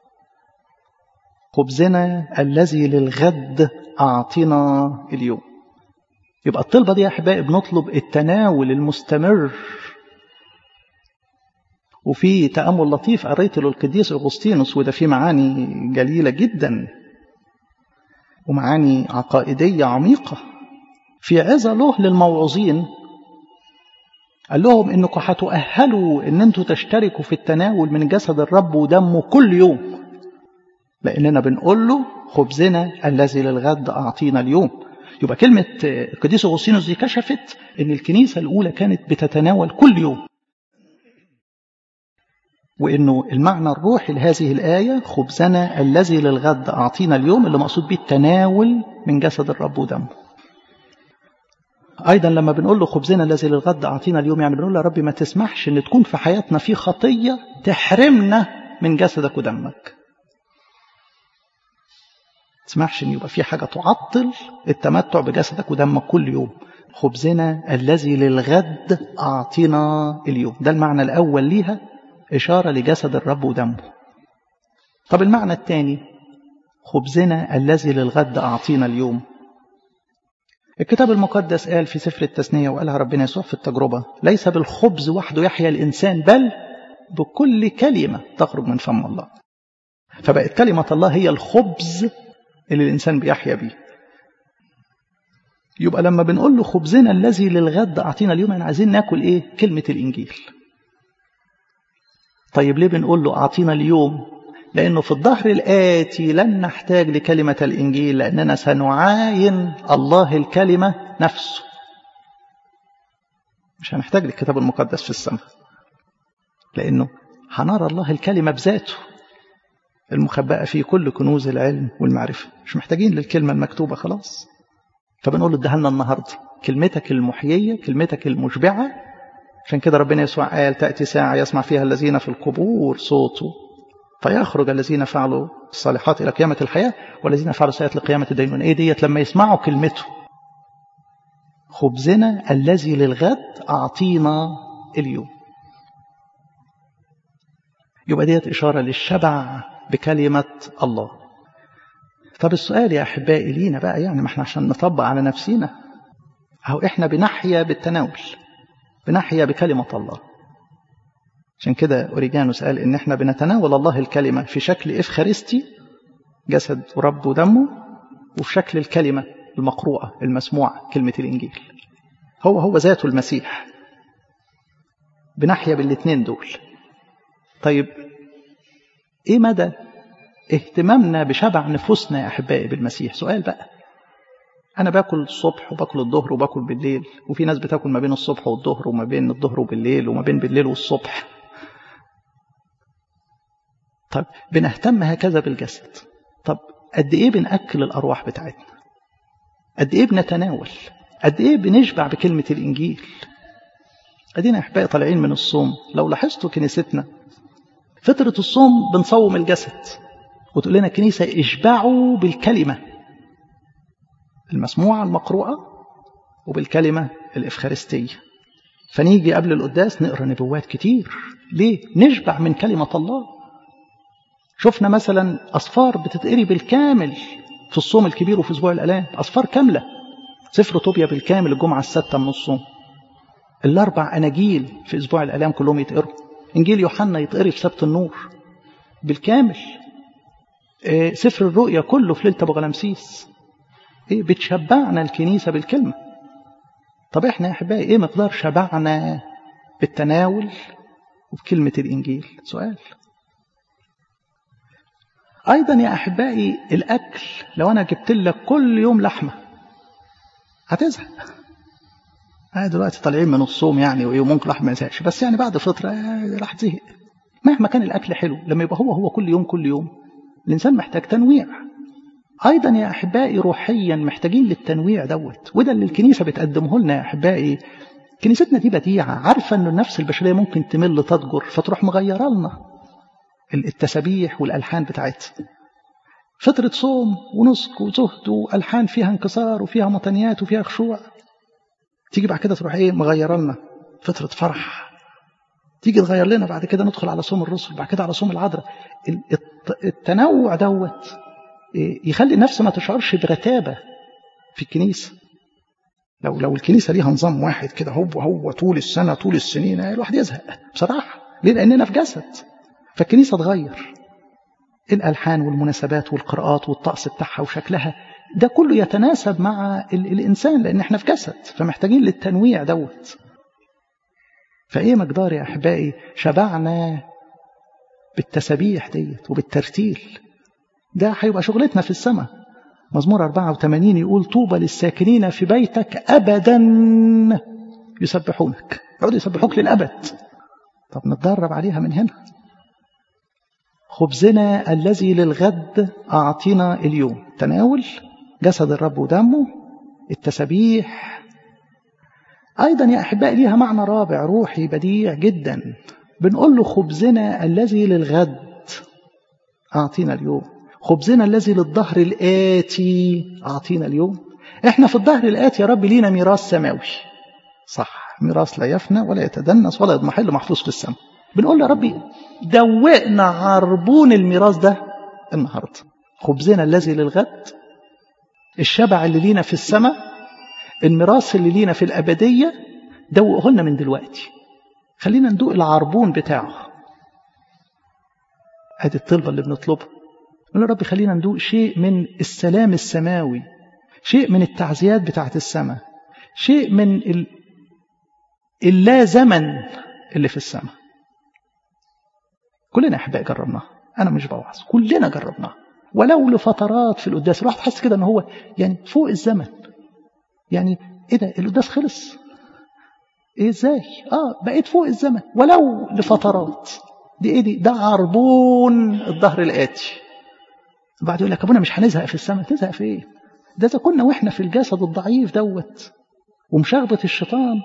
خبزنا الذي للغد أعطنا اليوم يبقى الطلبة دي يا أحبائي بنطلب التناول المستمر وفي تأمل لطيف قريته للقديس أغسطينوس وده فيه معاني جليلة جدا ومعاني عقائدية عميقة في عظة له للموعظين قال لهم انكم هتؤهلوا ان انتوا تشتركوا في التناول من جسد الرب ودمه كل يوم لاننا بنقول له خبزنا الذي للغد اعطينا اليوم يبقى كلمة القديس أغسطينوس دي كشفت ان الكنيسة الأولى كانت بتتناول كل يوم وانه المعنى الروحي لهذه الآية خبزنا الذي للغد أعطينا اليوم اللي مقصود به التناول من جسد الرب ودمه أيضا لما بنقول له خبزنا الذي للغد أعطينا اليوم يعني بنقول له يا رب ما تسمحش أن تكون في حياتنا في خطية تحرمنا من جسدك ودمك تسمحش أن يبقى في حاجة تعطل التمتع بجسدك ودمك كل يوم خبزنا الذي للغد أعطينا اليوم ده المعنى الأول ليها إشارة لجسد الرب ودمه طب المعنى الثاني خبزنا الذي للغد أعطينا اليوم الكتاب المقدس قال في سفر التثنية وقالها ربنا يسوع في التجربة ليس بالخبز وحده يحيا الإنسان بل بكل كلمة تخرج من فم الله فبقت كلمة الله هي الخبز اللي الإنسان بيحيا بيه يبقى لما بنقول له خبزنا الذي للغد أعطينا اليوم يعني عايزين ناكل إيه كلمة الإنجيل طيب ليه بنقول له أعطينا اليوم لأنه في الظهر الآتي لن نحتاج لكلمة الإنجيل لأننا سنعاين الله الكلمة نفسه مش هنحتاج للكتاب المقدس في السماء لأنه هنرى الله الكلمة بذاته المخبأة فيه كل كنوز العلم والمعرفة مش محتاجين للكلمة المكتوبة خلاص فبنقول له اديها لنا النهاردة كلمتك المحيية كلمتك المشبعة عشان كده ربنا يسوع قال تأتي ساعة يسمع فيها الذين في القبور صوته فيخرج الذين فعلوا الصالحات إلى قيامة الحياة والذين فعلوا السيئات لقيامة الدينون إيه ديت لما يسمعوا كلمته خبزنا الذي للغد أعطينا اليوم يبقى ديت إشارة للشبع بكلمة الله طب السؤال يا أحبائي لينا بقى يعني ما احنا عشان نطبق على نفسينا أهو إحنا بنحيا بالتناول بنحيا بكلمة الله عشان كده أوريجانوس قال إن إحنا بنتناول الله الكلمة في شكل إفخارستي جسد ورب ودمه وفي شكل الكلمة المقروءة المسموعة كلمة الإنجيل هو هو ذاته المسيح بنحيا بالاثنين دول طيب إيه مدى اهتمامنا بشبع نفوسنا يا أحبائي بالمسيح سؤال بقى أنا باكل الصبح وباكل الظهر وباكل بالليل وفي ناس بتاكل ما بين الصبح والظهر وما بين الظهر وبالليل وما بين بالليل والصبح طب بنهتم هكذا بالجسد طب قد ايه بنأكل الأرواح بتاعتنا قد ايه بنتناول قد ايه بنشبع بكلمة الإنجيل ادينا يا احبائي طالعين من الصوم لو لاحظتوا كنيستنا فترة الصوم بنصوم الجسد وتقول لنا الكنيسة اشبعوا بالكلمة المسموعة المقروءة وبالكلمة الإفخارستية فنيجي قبل القداس نقرأ نبوات كتير ليه؟ نشبع من كلمة الله شفنا مثلا أصفار بتتقري بالكامل في الصوم الكبير وفي أسبوع الآلام أصفار كاملة سفر طوبيا بالكامل الجمعة الستة من الصوم الأربع أناجيل في أسبوع الآلام كلهم يتقروا إنجيل يوحنا يتقري في سبت النور بالكامل سفر الرؤيا كله في ليلة أبو غلامسيس إيه بتشبعنا الكنيسة بالكلمة طب إحنا يا أحبائي إيه مقدار شبعنا بالتناول وبكلمة الإنجيل سؤال أيضا يا أحبائي الأكل لو أنا جبت لك كل يوم لحمة هتزهق آه دلوقتي طالعين من الصوم يعني وممكن الواحد ما يزهقش بس يعني بعد فترة راح تزهق مهما كان الأكل حلو لما يبقى هو هو كل يوم كل يوم الإنسان محتاج تنويع أيضا يا أحبائي روحيا محتاجين للتنويع دوت وده اللي الكنيسة بتقدمه لنا يا أحبائي كنيستنا دي بديعة عارفة أن النفس البشرية ممكن تمل تضجر فتروح مغيرة لنا التسابيح والألحان بتاعتها فترة صوم ونسك وزهد وألحان فيها انكسار وفيها مطنيات وفيها خشوع تيجي بعد كده تروح ايه مغيره لنا فترة فرح تيجي تغير لنا بعد كده ندخل على صوم الرسل بعد كده على صوم العذراء التنوع دوت يخلي النفس ما تشعرش برتابة في الكنيسة لو لو الكنيسة ليها نظام واحد كده هو هو طول السنة طول السنين الواحد يزهق بصراحة ليه لأننا في جسد فالكنيسة تغير الألحان والمناسبات والقراءات والطقس بتاعها وشكلها ده كله يتناسب مع الإنسان لأن احنا في جسد فمحتاجين للتنويع دوت فإيه مقدار يا أحبائي شبعنا بالتسابيح ديت وبالترتيل ده هيبقى شغلتنا في السماء مزمور 84 يقول طوبى للساكنين في بيتك أبدا يسبحونك يقعدوا يسبحوك للأبد طب نتدرب عليها من هنا خبزنا الذي للغد أعطينا اليوم تناول جسد الرب ودمه التسابيح أيضا يا أحباء ليها معنى رابع روحي بديع جدا بنقول له خبزنا الذي للغد أعطينا اليوم خبزنا الذي للظهر الآتي أعطينا اليوم إحنا في الظهر الآتي يا رب لينا ميراث سماوي صح ميراث لا يفنى ولا يتدنس ولا يضمحل محفوظ في السماء بنقول له يا ربي دوقنا عربون الميراث ده النهارده خبزنا الذي للغد الشبع اللي لينا في السماء الميراث اللي لينا في الأبدية دوقه لنا من دلوقتي خلينا ندوق العربون بتاعه ادي الطلبة اللي بنطلبها نقول يا رب خلينا ندوق شيء من السلام السماوي شيء من التعزيات بتاعت السماء شيء من ال... اللا زمن اللي في السماء كلنا احباء جربناها انا مش بوعظ كلنا جربناها ولو لفترات في القداس الواحد حاسس كده ان هو يعني فوق الزمن يعني ايه ده القداس خلص ايه ازاي اه بقيت فوق الزمن ولو لفترات دي ايه دي ده عربون الظهر الاتي بعد يقول لك ابونا مش هنزهق في السماء تزهق في ايه ده اذا كنا واحنا في الجسد الضعيف دوت ومشاغبة الشيطان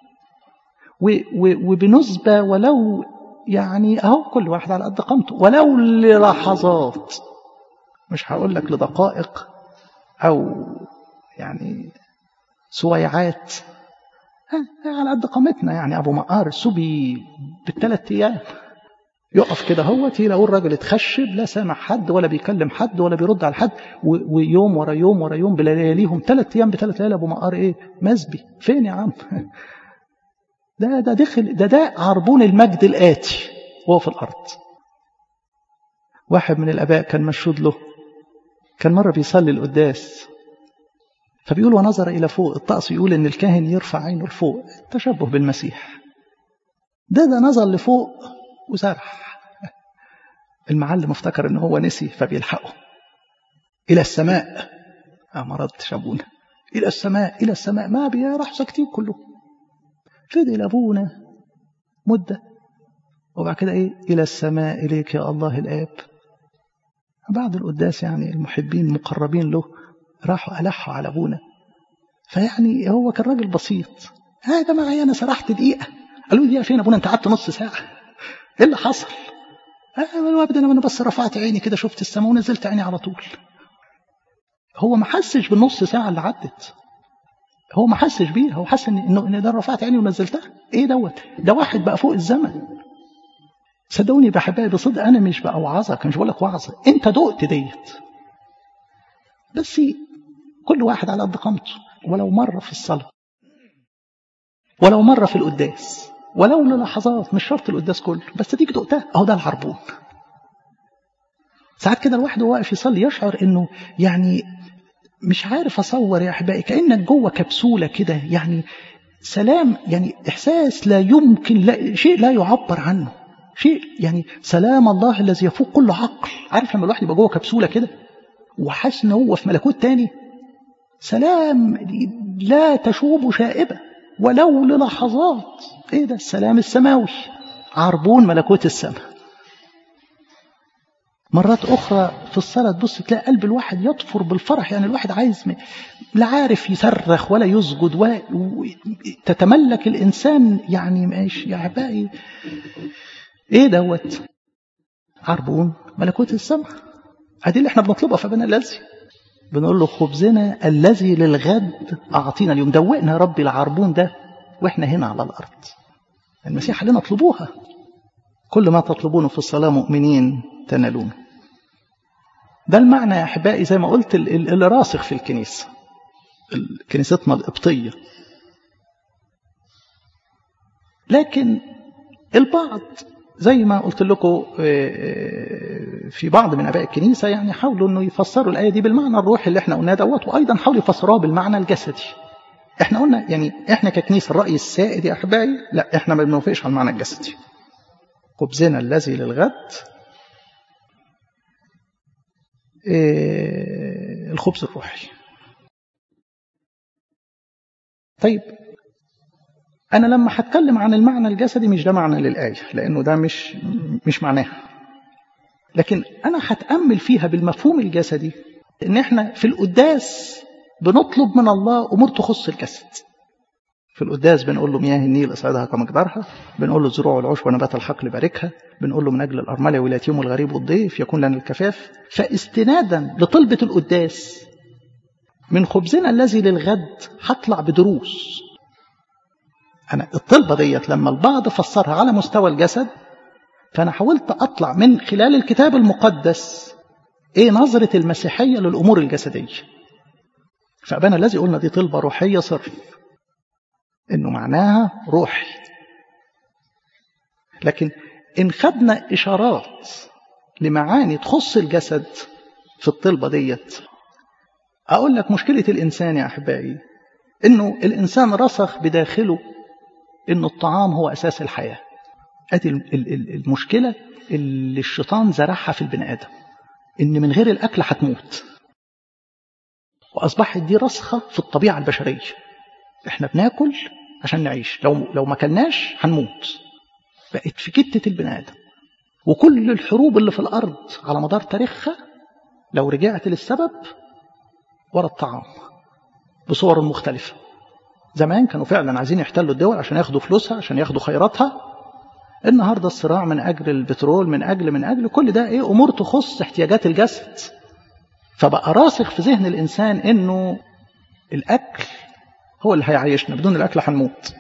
و و وبنسبة ولو يعني اهو كل واحد على قد قامته ولو للحظات مش هقول لك لدقائق او يعني سويعات على قد قامتنا يعني ابو مقار سبي بالثلاث ايام يقف كده هو تلاقوا الراجل اتخشب لا سامع حد ولا بيكلم حد ولا بيرد على حد ويوم ورا يوم ورا يوم بلياليهم ثلاث ايام بثلاث ليالي ابو مقار ايه مسبي فين يا عم ده ده دخل ده ده عربون المجد الاتي وهو في الارض واحد من الاباء كان مشهود له كان مره بيصلي القداس فبيقول ونظر الى فوق الطقس يقول ان الكاهن يرفع عينه لفوق تشبه بالمسيح ده ده نظر لفوق وسرح المعلم افتكر ان هو نسي فبيلحقه الى السماء اه ما ردش ابونا الى السماء الى السماء ما بي راح ساكتين كلهم فضل ابونا مده وبعد كده ايه الى السماء اليك يا الله الاب بعد القداس يعني المحبين المقربين له راحوا ألحوا على أبونا فيعني هو كان راجل بسيط هذا معي أنا سرحت دقيقة قالوا لي فين أبونا أنت قعدت نص ساعة إيه اللي حصل؟ قالوا أبدا أنا بس رفعت عيني كده شفت السماء ونزلت عيني على طول هو ما حسش بالنص ساعة اللي عدت هو ما حسش بيها هو حس إنه إن ده رفعت عيني ونزلتها إيه دوت ده واحد بقى فوق الزمن صدقوني بحبائي بصدق أنا مش بأوعظك مش بقول لك وعظة أنت دقت ديت بس كل واحد على قد قامته ولو مرة في الصلاة ولو مرة في القداس ولو للحظات مش شرط القداس كله بس تيجي دقتها اهو ده العربون ساعات كده الواحد وهو واقف يصلي يشعر انه يعني مش عارف اصور يا احبائي كانك جوه كبسوله كده يعني سلام يعني احساس لا يمكن لا شيء لا يعبر عنه شيء يعني سلام الله الذي يفوق كل عقل عارف لما الواحد يبقى جوه كبسوله كده وحاسس ان هو في ملكوت تاني سلام لا تشوب شائبة ولو للحظات ايه ده السلام السماوي عربون ملكوت السماء مرات أخرى في الصلاة تبص تلاقي قلب الواحد يطفر بالفرح يعني الواحد عايز لا عارف يصرخ ولا يسجد ولا تتملك الإنسان يعني ماشي يا عبائي إيه دوت عربون ملكوت السماء هذه اللي احنا بنطلبها في بنا الذي بنقول له خبزنا الذي للغد أعطينا اليوم دوقنا يا ربي العربون ده وإحنا هنا على الأرض المسيح قال لنا اطلبوها كل ما تطلبونه في الصلاة مؤمنين تنالونه ده المعنى يا أحبائي زي ما قلت اللي راسخ في الكنيسة كنيستنا القبطية لكن البعض زي ما قلت لكم في بعض من اباء الكنيسه يعني حاولوا انه يفسروا الايه دي بالمعنى الروحي اللي احنا قلناه دوت وايضا حاولوا يفسروها بالمعنى الجسدي. احنا قلنا يعني احنا ككنيسه الراي السائد يا احبائي لا احنا ما بنوافقش على المعنى الجسدي. خبزنا الذي للغد إيه الخبز الروحي. طيب أنا لما هتكلم عن المعنى الجسدي مش ده معنى للآية لأنه ده مش مش معناها لكن أنا هتأمل فيها بالمفهوم الجسدي إن إحنا في القداس بنطلب من الله أمور تخص الجسد في القداس بنقول له مياه النيل اصعدها كمقدارها بنقول له زروع العشب ونبات الحقل باركها بنقول له من أجل الأرملة واليتيم والغريب والضيف يكون لنا الكفاف فاستنادا لطلبة القداس من خبزنا الذي للغد هطلع بدروس أنا الطلبة ديت لما البعض فسرها على مستوى الجسد فأنا حاولت أطلع من خلال الكتاب المقدس إيه نظرة المسيحية للأمور الجسدية فأبانا الذي قلنا دي طلبة روحية صرف إنه معناها روحي لكن إن خدنا إشارات لمعاني تخص الجسد في الطلبة ديت أقول لك مشكلة الإنسان يا أحبائي إنه الإنسان رسخ بداخله إن الطعام هو أساس الحياة أدي المشكلة اللي الشيطان زرعها في البني آدم إن من غير الأكل هتموت وأصبحت دي رسخة في الطبيعة البشرية إحنا بناكل عشان نعيش لو لو ما كلناش هنموت بقت في كتة البني آدم وكل الحروب اللي في الأرض على مدار تاريخها لو رجعت للسبب ورا الطعام بصور مختلفة زمان كانوا فعلا عايزين يحتلوا الدول عشان ياخدوا فلوسها عشان ياخدوا خيراتها النهارده الصراع من اجل البترول من اجل من اجل كل ده ايه امور تخص احتياجات الجسد فبقى راسخ في ذهن الانسان انه الاكل هو اللي هيعيشنا بدون الاكل هنموت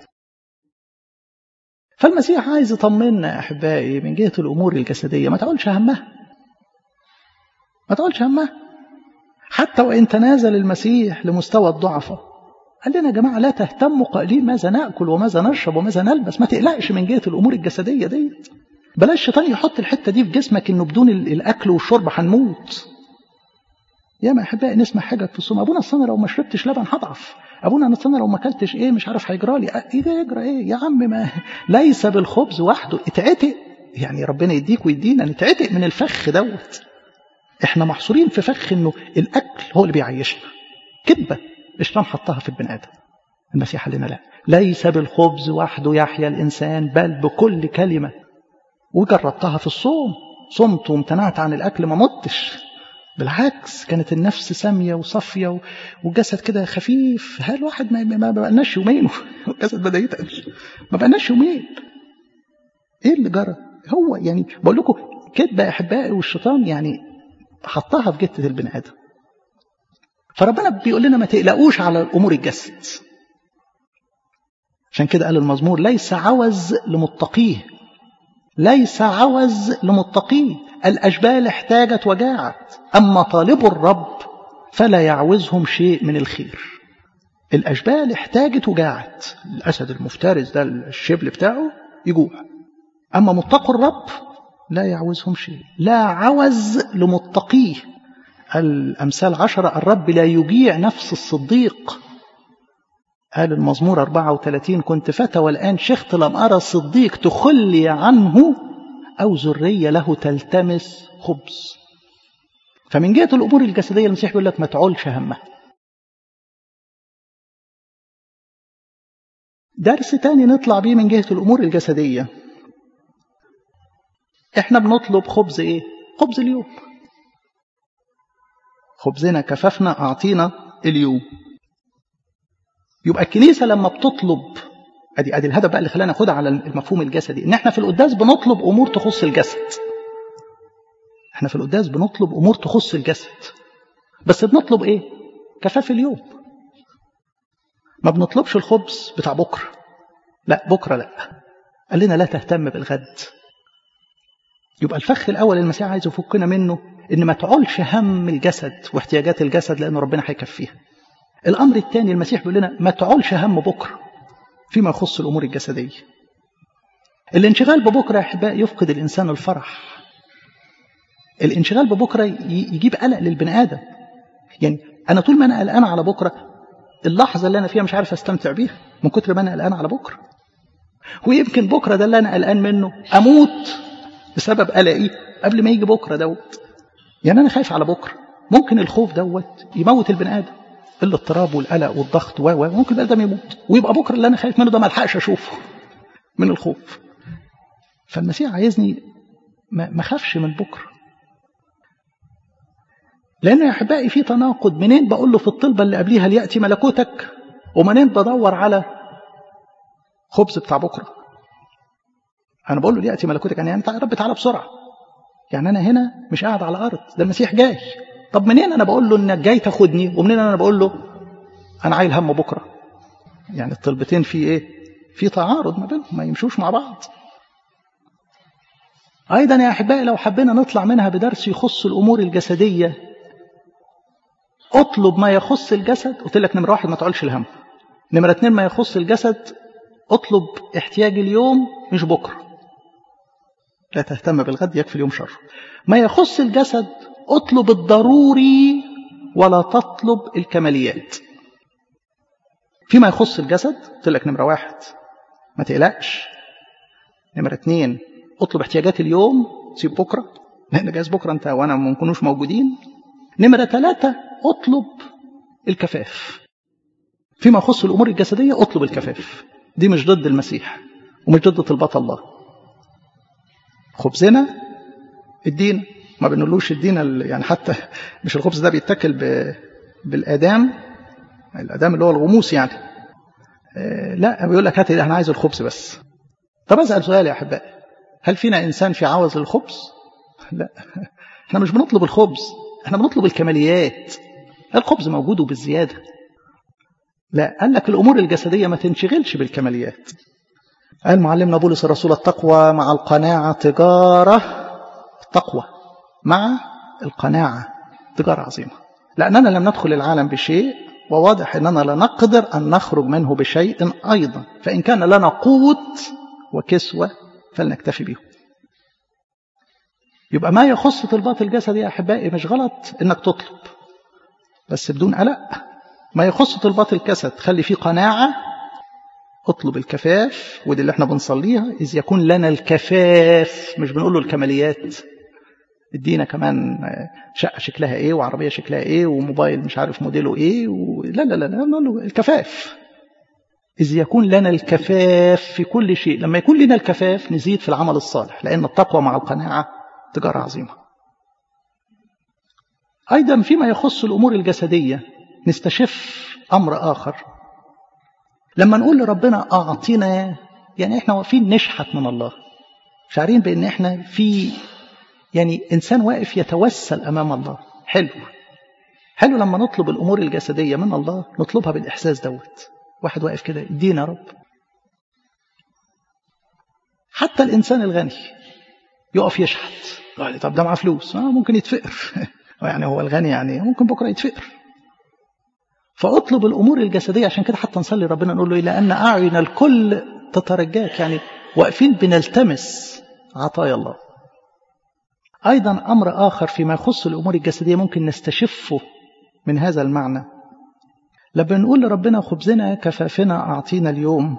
فالمسيح عايز يطمنا يا احبائي من جهه الامور الجسديه ما تقولش همها ما تقولش همها حتى وان تنازل المسيح لمستوى الضعفاء قال لنا يا جماعة لا تهتموا قائلين ماذا نأكل وماذا نشرب وماذا نلبس ما تقلقش من جهة الأمور الجسدية ديت بلاش الشيطان يحط الحتة دي في جسمك إنه بدون الأكل والشرب هنموت يا ما أحبائي نسمع حاجة في الصوم أبونا السنة لو ما شربتش لبن هضعف أبونا السنة لو ما أكلتش إيه مش عارف هيجرى لي إيه ده يجرى إيه يا عم ما ليس بالخبز وحده اتعتق يعني ربنا يديك ويدينا نتعتق من الفخ دوت احنا محصورين في فخ انه الاكل هو اللي بيعيشنا كذبه الشيطان حطها في البني ادم المسيح قال لنا لا ليس بالخبز وحده يحيا الانسان بل بكل كلمه وجربتها في الصوم صمت وامتنعت عن الاكل ما متش بالعكس كانت النفس ساميه وصافيه والجسد كده خفيف ها الواحد ما, ما بقالناش يومين والجسد بدا يتقل ما بقالناش يومين ايه اللي جرى هو يعني بقول لكم كذبه يا احبائي والشيطان يعني حطها في جثه البني ادم فربنا بيقول لنا ما تقلقوش على امور الجسد عشان كده قال المزمور ليس عوز لمتقيه ليس عوز لمتقيه الاشبال احتاجت وجاعت اما طالب الرب فلا يعوزهم شيء من الخير الاشبال احتاجت وجاعت الاسد المفترس ده الشبل بتاعه يجوع اما متقوا الرب لا يعوزهم شيء لا عوز لمتقيه الأمثال عشرة الرب لا يجيع نفس الصديق قال المزمور 34 كنت فتى والآن شخت لم أرى صديق تخلي عنه أو ذرية له تلتمس خبز فمن جهة الأمور الجسدية المسيح بيقول لك ما تعولش همها درس تاني نطلع بيه من جهة الأمور الجسدية احنا بنطلب خبز ايه خبز اليوم خبزنا كففنا أعطينا اليوم يبقى الكنيسة لما بتطلب ادي ادي الهدف بقى اللي خلانا ناخدها على المفهوم الجسدي ان احنا في القداس بنطلب امور تخص الجسد احنا في القداس بنطلب امور تخص الجسد بس بنطلب ايه كفاف اليوم ما بنطلبش الخبز بتاع بكره لا بكره لا قال لنا لا تهتم بالغد يبقى الفخ الاول المسيح عايز يفكنا منه ان ما تعولش هم الجسد واحتياجات الجسد لان ربنا هيكفيها الامر الثاني المسيح بيقول لنا ما تعولش هم بكره فيما يخص الامور الجسديه الانشغال ببكره يا احباء يفقد الانسان الفرح الانشغال ببكره يجيب قلق للبني ادم يعني انا طول ما انا قلقان على بكره اللحظه اللي انا فيها مش عارف استمتع بيها من كتر ما انا قلقان على بكره ويمكن بكره ده اللي انا قلقان منه اموت بسبب قلقي قبل ما يجي بكره دوت يعني انا خايف على بكره ممكن الخوف دوت يموت البني ادم الاضطراب والقلق والضغط و ممكن البني ادم يموت ويبقى بكره اللي انا خايف منه ده ما الحقش اشوفه من الخوف فالمسيح عايزني ما اخافش من بكره لأن يا أحبائي في تناقض منين بقول له في الطلبة اللي قبليها ليأتي ملكوتك ومنين بدور على خبز بتاع بكرة أنا بقول له ليأتي ملكوتك يعني أنت يا رب تعالى بسرعة يعني أنا هنا مش قاعد على الأرض ده المسيح جاي طب منين أنا بقول له إنك جاي تاخدني ومنين أنا بقول له أنا عايل هم بكرة يعني الطلبتين في إيه في تعارض ما بينهم ما يمشوش مع بعض أيضا يا أحبائي لو حبينا نطلع منها بدرس يخص الأمور الجسدية اطلب ما يخص الجسد قلت لك نمرة واحد ما تعولش الهم نمرة اتنين ما يخص الجسد اطلب احتياج اليوم مش بكرة لا تهتم بالغد يكفي اليوم شر ما يخص الجسد اطلب الضروري ولا تطلب الكماليات فيما يخص الجسد قلت لك نمرة واحد ما تقلقش نمرة اتنين اطلب احتياجات اليوم سيب بكرة لأن جايز بكرة أنت وأنا ما نكونوش موجودين نمرة ثلاثة اطلب الكفاف فيما يخص الأمور الجسدية اطلب الكفاف دي مش ضد المسيح ومش ضد طلبات الله خبزنا الدين ما بنقولوش الدين يعني حتى مش الخبز ده بيتاكل بالآدام الآدام اللي هو الغموس يعني لا بيقول لك هات انا عايز الخبز بس طب اسال سؤال يا احبائي هل فينا انسان في عوز للخبز لا احنا مش بنطلب الخبز احنا بنطلب الكماليات الخبز موجود وبالزيادة لا قال لك الأمور الجسدية ما تنشغلش بالكماليات قال معلمنا بولس الرسول التقوى مع القناعة تجارة التقوى مع القناعة تجارة عظيمة لأننا لم ندخل العالم بشيء وواضح أننا لا نقدر أن نخرج منه بشيء أيضا فإن كان لنا قوت وكسوة فلنكتفي به يبقى ما يخص طلبات الجسد يا أحبائي مش غلط إنك تطلب بس بدون قلق ما يخص طلبات الجسد خلي فيه قناعة اطلب الكفاف ودي اللي احنا بنصليها إذ يكون لنا الكفاف مش بنقول له الكماليات ادينا كمان شقة شكلها ايه وعربية شكلها ايه وموبايل مش عارف موديله ايه و... لا لا لا نقول له الكفاف إذ يكون لنا الكفاف في كل شيء لما يكون لنا الكفاف نزيد في العمل الصالح لأن التقوى مع القناعة تجارة عظيمة أيضا فيما يخص الأمور الجسدية نستشف أمر آخر لما نقول لربنا أعطينا يعني إحنا واقفين نشحت من الله شعرين بأن إحنا في يعني إنسان واقف يتوسل أمام الله حلو حلو لما نطلب الأمور الجسدية من الله نطلبها بالإحساس دوت واحد واقف كده ادينا يا رب حتى الإنسان الغني يقف يشحت قال لي طب ده معاه فلوس آه ممكن يتفقر يعني هو الغني يعني ممكن بكره يتفقر فاطلب الامور الجسديه عشان كده حتى نصلي ربنا نقول له لان اعين الكل تترجاك يعني واقفين بنلتمس عطايا الله ايضا امر اخر فيما يخص الامور الجسديه ممكن نستشفه من هذا المعنى لما نقول لربنا خبزنا كفافنا اعطينا اليوم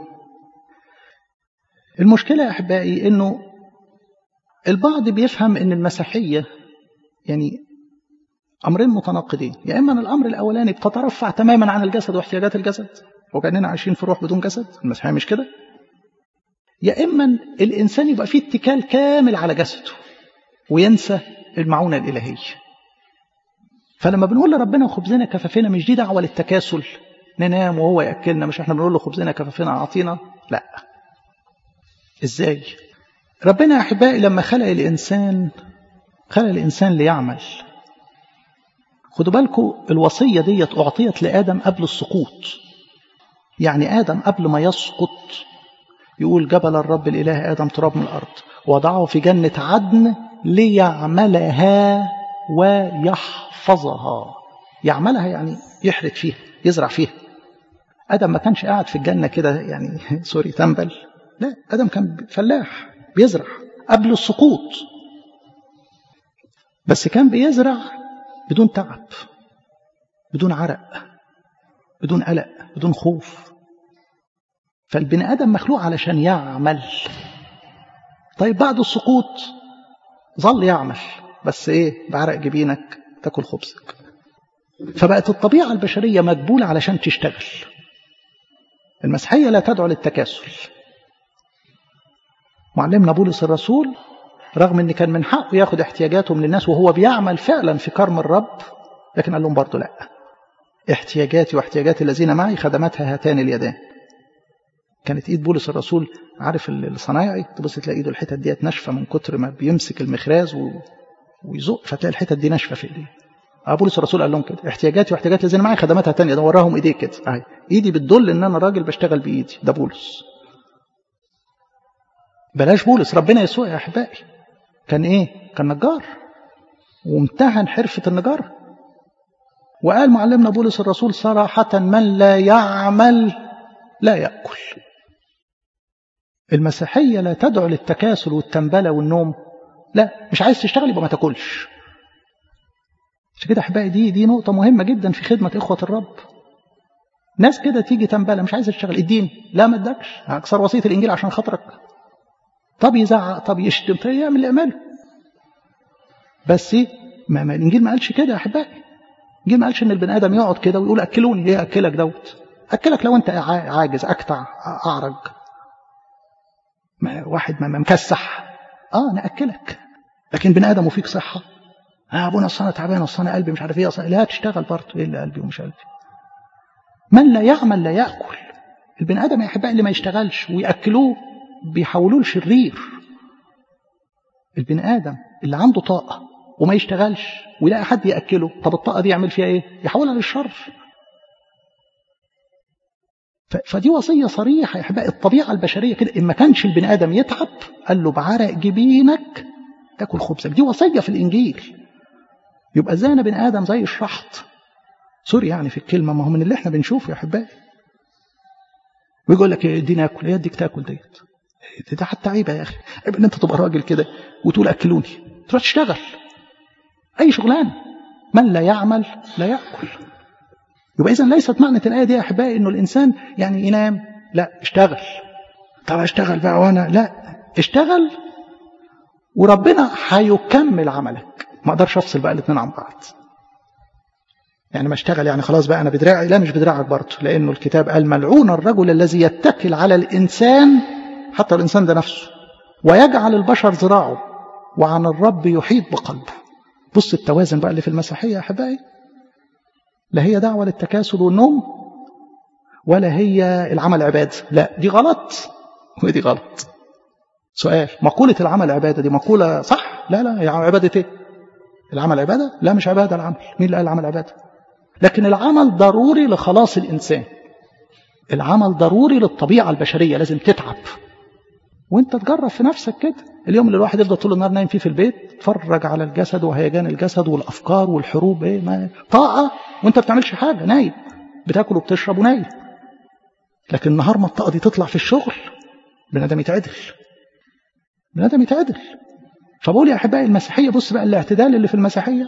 المشكله يا احبائي انه البعض بيفهم ان المسيحيه يعني امرين متناقضين يا اما ان الامر الاولاني بتترفع تماما عن الجسد واحتياجات الجسد وكاننا عايشين في روح بدون جسد المسيحيه مش كده يا اما الانسان يبقى فيه اتكال كامل على جسده وينسى المعونة الإلهية فلما بنقول لربنا خبزنا كفافنا مش دي دعوة للتكاسل ننام وهو يأكلنا مش احنا بنقول له خبزنا كفافنا أعطينا لا ازاي ربنا يا أحبائي لما خلق الإنسان خلق الإنسان ليعمل خدوا بالكم الوصية ديت أعطيت لآدم قبل السقوط يعني آدم قبل ما يسقط يقول جبل الرب الإله آدم تراب من الأرض وضعه في جنة عدن ليعملها ويحفظها يعملها يعني يحرث فيها يزرع فيها آدم ما كانش قاعد في الجنة كده يعني سوري تنبل لا آدم كان فلاح بيزرع قبل السقوط بس كان بيزرع بدون تعب بدون عرق بدون قلق بدون خوف فالبني آدم مخلوق علشان يعمل طيب بعد السقوط ظل يعمل بس ايه بعرق جبينك تاكل خبزك فبقت الطبيعة البشرية مجبولة علشان تشتغل المسيحية لا تدعو للتكاسل معلمنا بولس الرسول رغم ان كان من حقه ياخد احتياجاته من الناس وهو بيعمل فعلا في كرم الرب لكن قال لهم برضه لا احتياجاتي واحتياجات الذين معي خدمتها هاتان اليدان كانت ايد بولس الرسول عارف الصنايعي تبص تلاقي ايده الحتت ديت ناشفه من كتر ما بيمسك المخراز و... ويزق فتلاقي الحتت دي ناشفه في ايديه بولس الرسول قال لهم كده احتياجاتي واحتياجات الذين معي خدماتها تانية ده وراهم ايديه كده اهي ايدي بتدل ان انا راجل بشتغل بايدي ده بولس بلاش بولس ربنا يسوع يا احبائي كان ايه كان نجار وامتهن حرفه النجاره وقال معلمنا بولس الرسول صراحه من لا يعمل لا ياكل المسيحيه لا تدعو للتكاسل والتنبله والنوم لا مش عايز تشتغل يبقى ما تاكلش عشان كده احبائي دي دي نقطه مهمه جدا في خدمه اخوه الرب ناس كده تيجي تنبله مش عايزه تشتغل الدين لا ما ادكش هكسر وصيه الانجيل عشان خاطرك طب يزعق طب يشتم طب يعمل اللي يعمله بس ايه ما, ما الانجيل ما قالش كده يا احبائي الانجيل ما قالش ان البني ادم يقعد كده ويقول اكلوني ايه اكلك دوت اكلك لو انت عاجز اكتع اعرج ما واحد ما مكسح اه ناكلك لكن بني ادم وفيك صحه آه ابونا اصل انا تعبان اصل انا قلبي مش عارف ايه اصل لا تشتغل برضه ايه اللي قلبي ومش قلبي من لا يعمل لا ياكل البني ادم يا احبائي اللي ما يشتغلش وياكلوه بيحولوه لشرير البني ادم اللي عنده طاقه وما يشتغلش ويلاقي حد ياكله طب الطاقه دي يعمل فيها ايه يحولها للشر فدي وصيه صريحه يا احبائي الطبيعه البشريه كده ان ما كانش البني ادم يتعب قال له بعرق جبينك تاكل خبزك دي وصيه في الانجيل يبقى ازاي انا بني ادم زي الشحط سوري يعني في الكلمه ما هو من اللي احنا بنشوفه يا احبائي ويقول لك اديني اكل هي اديك تاكل ديت ده حتى عيب يا اخي عيب ان انت تبقى راجل كده وتقول اكلوني تروح تشتغل اي شغلانه من لا يعمل لا ياكل يبقى اذا ليست معنى الايه دي يا احبائي انه الانسان يعني ينام لا اشتغل طب اشتغل بقى وانا لا اشتغل وربنا هيكمل عملك ما اقدرش افصل بقى الاثنين عن بعض يعني ما اشتغل يعني خلاص بقى انا بدراعي لا مش بدراعك برضه لانه الكتاب قال ملعون الرجل الذي يتكل على الانسان حتى الانسان ده نفسه ويجعل البشر ذراعه وعن الرب يحيط بقلبه بص التوازن بقى اللي في المسيحيه يا احبائي لا هي دعوه للتكاسل والنوم ولا هي العمل عباده لا دي غلط ودي غلط سؤال مقولة العمل عبادة دي مقولة صح؟ لا لا هي عبادة ايه؟ العمل عبادة؟ لا مش عبادة العمل مين اللي قال العمل عبادة؟ لكن العمل ضروري لخلاص الإنسان العمل ضروري للطبيعة البشرية لازم تتعب وانت تجرب في نفسك كده اليوم اللي الواحد يفضل طول النهار نايم فيه في البيت تفرج على الجسد وهيجان الجسد والافكار والحروب ايه ما طاقه وانت بتعملش حاجه نايم بتاكل وبتشرب ونايم لكن النهار ما الطاقه دي تطلع في الشغل بني ادم يتعدل بني ادم يتعدل فبقول يا احبائي المسيحيه بص بقى الاعتدال اللي في المسيحيه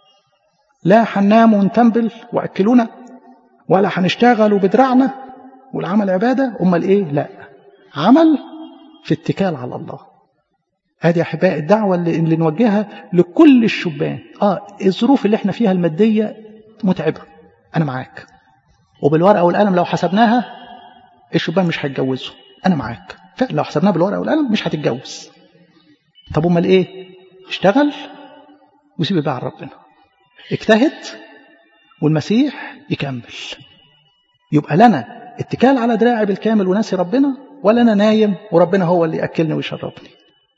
لا هننام ونتنبل واكلونا ولا هنشتغل وبدراعنا والعمل عباده امال ايه لا عمل في اتكال على الله هذه يا احبائي الدعوه اللي, اللي نوجهها لكل الشبان اه الظروف اللي احنا فيها الماديه متعبه انا معاك وبالورقه والقلم لو حسبناها الشبان مش هيتجوزوا انا معاك فعلا لو حسبناها بالورقه والقلم مش هتتجوز طب امال ايه اشتغل وسيب بقى ربنا اجتهد والمسيح يكمل يبقى لنا اتكال على دراعي بالكامل وناسي ربنا ولا انا نايم وربنا هو اللي ياكلني ويشربني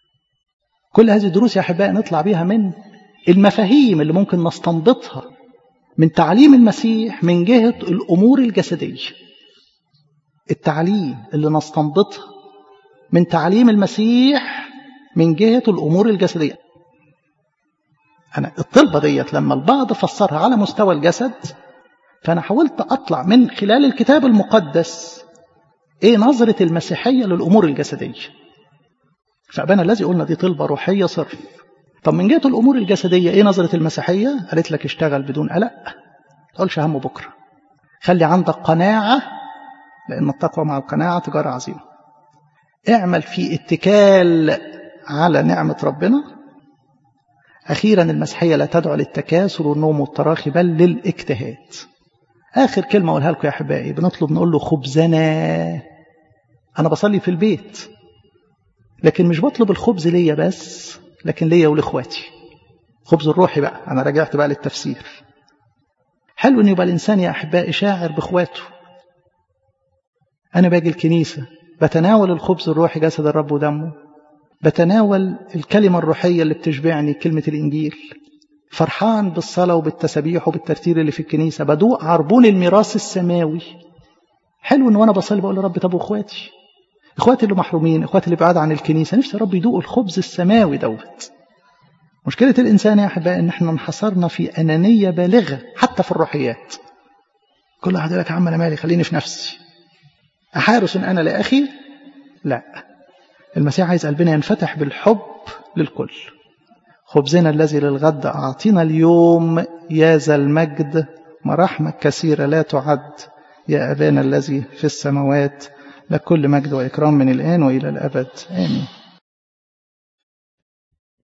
كل هذه الدروس يا احبائي نطلع بيها من المفاهيم اللي ممكن نستنبطها من تعليم المسيح من جهه الامور الجسديه التعليم اللي نستنبطها من تعليم المسيح من جهه الامور الجسديه انا الطلبه ديت لما البعض فسرها على مستوى الجسد فانا حاولت اطلع من خلال الكتاب المقدس ايه نظره المسيحيه للامور الجسديه فابانا الذي قلنا دي طلبه روحيه صرف طب من جهه الامور الجسديه ايه نظره المسيحيه قالت لك اشتغل بدون قلق ما تقولش هم بكره خلي عندك قناعه لان التقوى مع القناعه تجاره عظيمه اعمل في اتكال على نعمه ربنا اخيرا المسيحيه لا تدعو للتكاسل والنوم والتراخي بل للاجتهاد اخر كلمه اقولها لكم يا احبائي بنطلب نقول له خبزنا انا بصلي في البيت لكن مش بطلب الخبز ليا بس لكن ليا ولاخواتي خبز الروحي بقى انا رجعت بقى للتفسير حلو ان يبقى الانسان يا احبائي شاعر باخواته انا باجي الكنيسه بتناول الخبز الروحي جسد الرب ودمه بتناول الكلمه الروحيه اللي بتشبعني كلمه الانجيل فرحان بالصلاه وبالتسابيح وبالترتيل اللي في الكنيسه بدوق عربون الميراث السماوي حلو ان وانا بصلي بقول لرب طب واخواتي اخواتي اللي محرومين اخواتي اللي بعاد عن الكنيسه نفسي رب يدوق الخبز السماوي دوت مشكله الانسان يا احبائي ان احنا انحصرنا في انانيه بالغه حتى في الروحيات كل واحد يقول لك يا عم انا مالي خليني في نفسي احارس انا لاخي لا المسيح عايز قلبنا ينفتح بالحب للكل خبزنا الذي للغد اعطينا اليوم يا ذا المجد مراحمك كثيره لا تعد يا ابانا الذي في السماوات لكل مجد واكرام من الان والى الابد امين